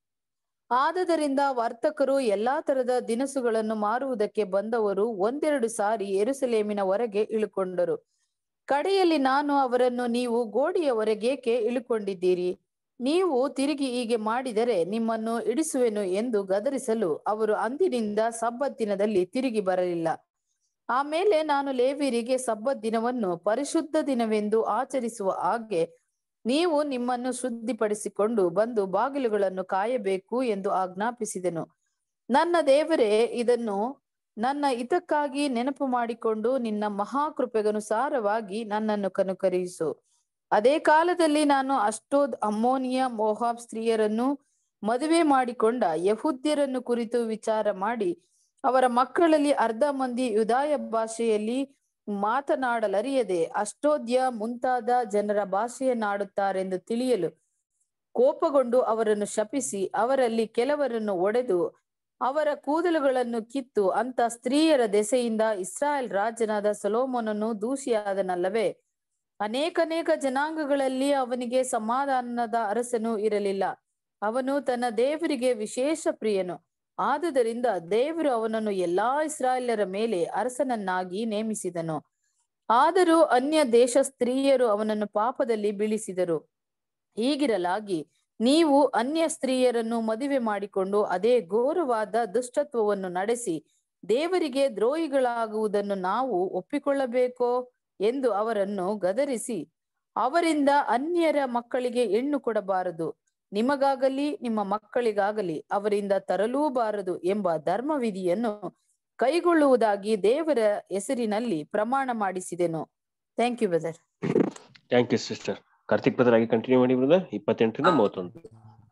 ಆದದರಿಂದ ವರ್ತಕರು ಎಲ್ಲಾ ತರದ ದಿನಸುಗಳನ್ನು ಮಾರುವುದಕ್ಕೆ ಬಂದವರು ಒಂದೆರಡು ಸಾರಿ ಎರುಸಲೇಮಿನ ಹೊರಗೆ ಇಳುಕೊಂಡರು ಕಡೆಯಲ್ಲಿ ನಾನು ಅವರನ್ನು ನೀವು ಗೋಡೆಯ ಹೊರಗೇಕೆ ಇಳುಕೊಂಡಿದ್ದೀರಿ ನೀವು ತಿರುಗಿ ಹೀಗೆ ಮಾಡಿದರೆ ನಿಮ್ಮನ್ನು ಇಡಿಸುವೆನು ಎಂದು ಗದರಿಸಲು ಅವರು ಅಂದಿನಿಂದ ಸಬ್ಬತ್ ದಿನದಲ್ಲಿ ತಿರುಗಿ ಬರಲಿಲ್ಲ ಆಮೇಲೆ ನಾನು ಲೇವಿಯರಿಗೆ ಸಬ್ಬತ್ ದಿನವನ್ನು ಪರಿಶುದ್ಧ ದಿನವೆಂದು ಆಚರಿಸುವ ಹಾಗೆ ನೀವು ನಿಮ್ಮನ್ನು ಶುದ್ಧಿಪಡಿಸಿಕೊಂಡು ಬಂದು ಬಾಗಿಲುಗಳನ್ನು ಕಾಯಬೇಕು ಎಂದು ಆಜ್ಞಾಪಿಸಿದೆನು ನನ್ನ ದೇವರೇ ಇದನ್ನು ನನ್ನ ಹಿತಕ್ಕಾಗಿ ನೆನಪು ಮಾಡಿಕೊಂಡು ನಿನ್ನ ಮಹಾಕೃಪೆಗನುಸಾರವಾಗಿ ನನ್ನನ್ನು ಕನುಕರಿಸು ಅದೇ ಕಾಲದಲ್ಲಿ ನಾನು ಅಷ್ಟೋದ್ ಅಮ್ಮೋನಿಯ ಮೋಹಾಬ್ ಸ್ತ್ರೀಯರನ್ನು ಮದುವೆ ಮಾಡಿಕೊಂಡ ಯಹುದ್ಯರನ್ನು ಕುರಿತು ವಿಚಾರ ಮಾಡಿ ಅವರ ಮಕ್ಕಳಲ್ಲಿ ಅರ್ಧ ಮಂದಿ ಯುದಾಯ ಭಾಷೆಯಲ್ಲಿ ಮಾತನಾಡಲರಿಯದೆ ಅಷ್ಟೋದ್ಯ ಮುಂತಾದ ಜನರ ಭಾಷೆಯನ್ನಾಡುತ್ತಾರೆಂದು ತಿಳಿಯಲು ಕೋಪಗೊಂಡು ಅವರನ್ನು ಶಪಿಸಿ ಅವರಲ್ಲಿ ಕೆಲವರನ್ನು ಒಡೆದು ಅವರ ಕೂದಲುಗಳನ್ನು ಕಿತ್ತು ಅಂತ ಸ್ತ್ರೀಯರ ದೆಸೆಯಿಂದ ಇಸ್ರಾಯೇಲ್ ರಾಜನಾದ ಸೊಲೋಮೋನನು ದೂಷಿಯಾದನಲ್ಲವೇ ಅನೇಕನೇಕ ಜನಾಂಗಗಳಲ್ಲಿ ಅವನಿಗೆ ಸಮಾಧಾನದ ಅರಸನು ಇರಲಿಲ್ಲ ಅವನು ತನ್ನ ದೇವರಿಗೆ ವಿಶೇಷ ಪ್ರಿಯನು ಆದುದರಿಂದ ದೇವರು ಅವನನ್ನು ಎಲ್ಲಾ ಇಸ್ರಾಯೇಲರ ಮೇಲೆ ಅರಸನನ್ನಾಗಿ ನೇಮಿಸಿದನು ಆದರೂ ಅನ್ಯ ದೇಶ ಸ್ತ್ರೀಯರು ಅವನನ್ನು ಪಾಪದಲ್ಲಿ ಬೀಳಿಸಿದರು ಹೀಗಿರಲಾಗಿ ನೀವು ಅನ್ಯ ಸ್ತ್ರೀಯರನ್ನು ಮದುವೆ ಮಾಡಿಕೊಂಡು ಅದೇ ಘೋರವಾದ ದುಷ್ಟತ್ವವನ್ನು ನಡೆಸಿ ದೇವರಿಗೆ ದ್ರೋಹಿಗಳಾಗುವುದನ್ನು ನಾವು ಒಪ್ಪಿಕೊಳ್ಳಬೇಕೋ ಎಂದು ಅವರನ್ನು ಗದರಿಸಿ ಅವರಿಂದ ಅನ್ಯರ ಮಕ್ಕಳಿಗೆ ಹೆಣ್ಣು ಕೊಡಬಾರದು ನಿಮಗಾಗಲಿ ನಿಮ್ಮ ಮಕ್ಕಳಿಗಾಗಲಿ ಅವರಿಂದ ತರಲೂಬಾರದು ಎಂಬ ಧರ್ಮವಿಧಿಯನ್ನು ಕೈಗೊಳ್ಳುವುದಾಗಿ ದೇವರ ಹೆಸರಿನಲ್ಲಿ ಪ್ರಮಾಣ ಮಾಡಿಸಿದೆನು thank you brother thank you sister Karthik brother ಆಗಿ ಕಂಟಿನ್ಯೂ ಮಾಡಿ ಬ್ರದರ್ ಇಪ್ಪತ್ತೆಂಟರಿಂದ ಮೂವತ್ತೊಂದು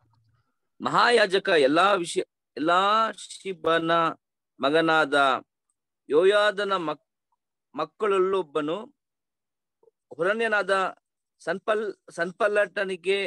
ಮಹಾಯಾಜಕ ಎಲ್ಲಾ ವಿಷಯ ಎಲ್ಲಾ ಶಿಬನ ಮಗನಾದ ಯೋಯಾದನ ಮಕ್ ಮಕ್ಕಳಲ್ಲೊಬ್ಬನು ಹುರಣ್ಯನಾದ ಸನ್ಪಲ್ ಸನ್ಪಲ್ಲಟನಿಗೆ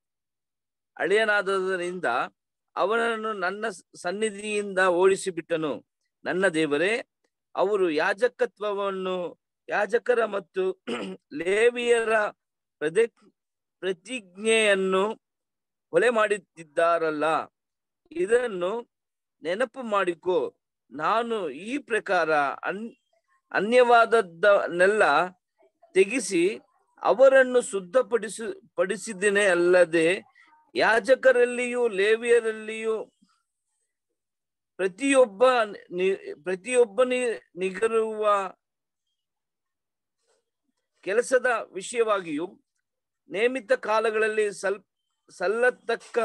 ಅಳಿಯನಾದದರಿಂದ ಅವನನ್ನು ನನ್ನ ಸನ್ನಿಧಿಯಿಂದ ಓಡಿಸಿಬಿಟ್ಟನು ನನ್ನ ದೇವರೇ ಅವರು ಯಾಜಕತ್ವವನ್ನು ಯಾಜಕರ ಮತ್ತು ಲೇವಿಯರ ಪ್ರತಿ ಪ್ರತಿಜ್ಞೆಯನ್ನು ಕೊಲೆ ಮಾಡುತ್ತಿದ್ದಾರಲ್ಲ ಇದನ್ನು ನೆನಪು ಮಾಡಿಕೊ ನಾನು ಈ ಪ್ರಕಾರ ಅನ್ ಅನ್ಯವಾದದ್ದನ್ನೆಲ್ಲ ತೆಗಿಸಿ ಅವರನ್ನು ಶುದ್ಧಪಡಿಸಿ ಪಡಿಸಿದ್ದೇನೆ ಅಲ್ಲದೆ ಯಾಜಕರಲ್ಲಿಯೂ ಲೇವಿಯರಲ್ಲಿಯೂ ಪ್ರತಿಯೊಬ್ಬ ನಿ- ಪ್ರತಿಯೊಬ್ಬ ನಿ- ನಿಗರುವ ಕೆಲಸದ ವಿಷಯವಾಗಿಯೂ ನೇಮಿತ ಕಾಲಗಳಲ್ಲಿ ಸಲ್ ಸಲ್ಲತಕ್ಕ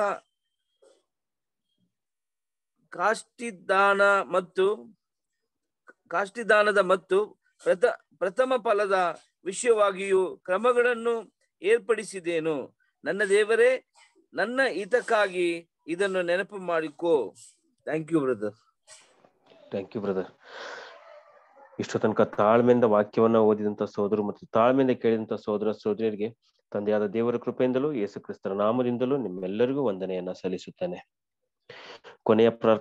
ಕಾಷ್ಟಿದಾನ ಮತ್ತು ಕಾಷ್ಟಿದಾನದ ಮತ್ತು ಪ್ರಥ ಪ್ರಥಮ ಫಲದ ವಿಷಯವಾಗಿಯೂ ಕ್ರಮಗಳನ್ನು ಏರ್ಪಡಿಸಿದೇನು ನನ್ನ ದೇವರೇ ನನ್ನ ಹಿತಕ್ಕಾಗಿ ಇದನ್ನು ನೆನಪು ಮಾಡಿಕೋ thank you brother thank you brother ಇಷ್ಟು ತನಕ ತಾಳ್ಮೆಯಿಂದ ವಾಕ್ಯವನ್ನ ಓದಿದಂತ ಸೋದರು ಮತ್ತು ತಾಳ್ಮೆಯಿಂದ ಕೇಳಿದಂತ ಸೋದರ ಸೋದರಿಯರಿಗೆ ತಂದೆಯಾದ ದೇವರ ಕೃಪೆಯಿಂದಲೂ ಯೇಸು ಕ್ರಿಸ್ತರ ನಾಮದಿಂದಲೂ ನಿಮ್ಮೆಲ್ಲರಿಗೂ ವಂದನೆಯನ್ನ ಸಲ್ಲಿಸುತ್ತೇನೆ ಕೊನೆಯ ಪ್ರಾರ್ಥನೆ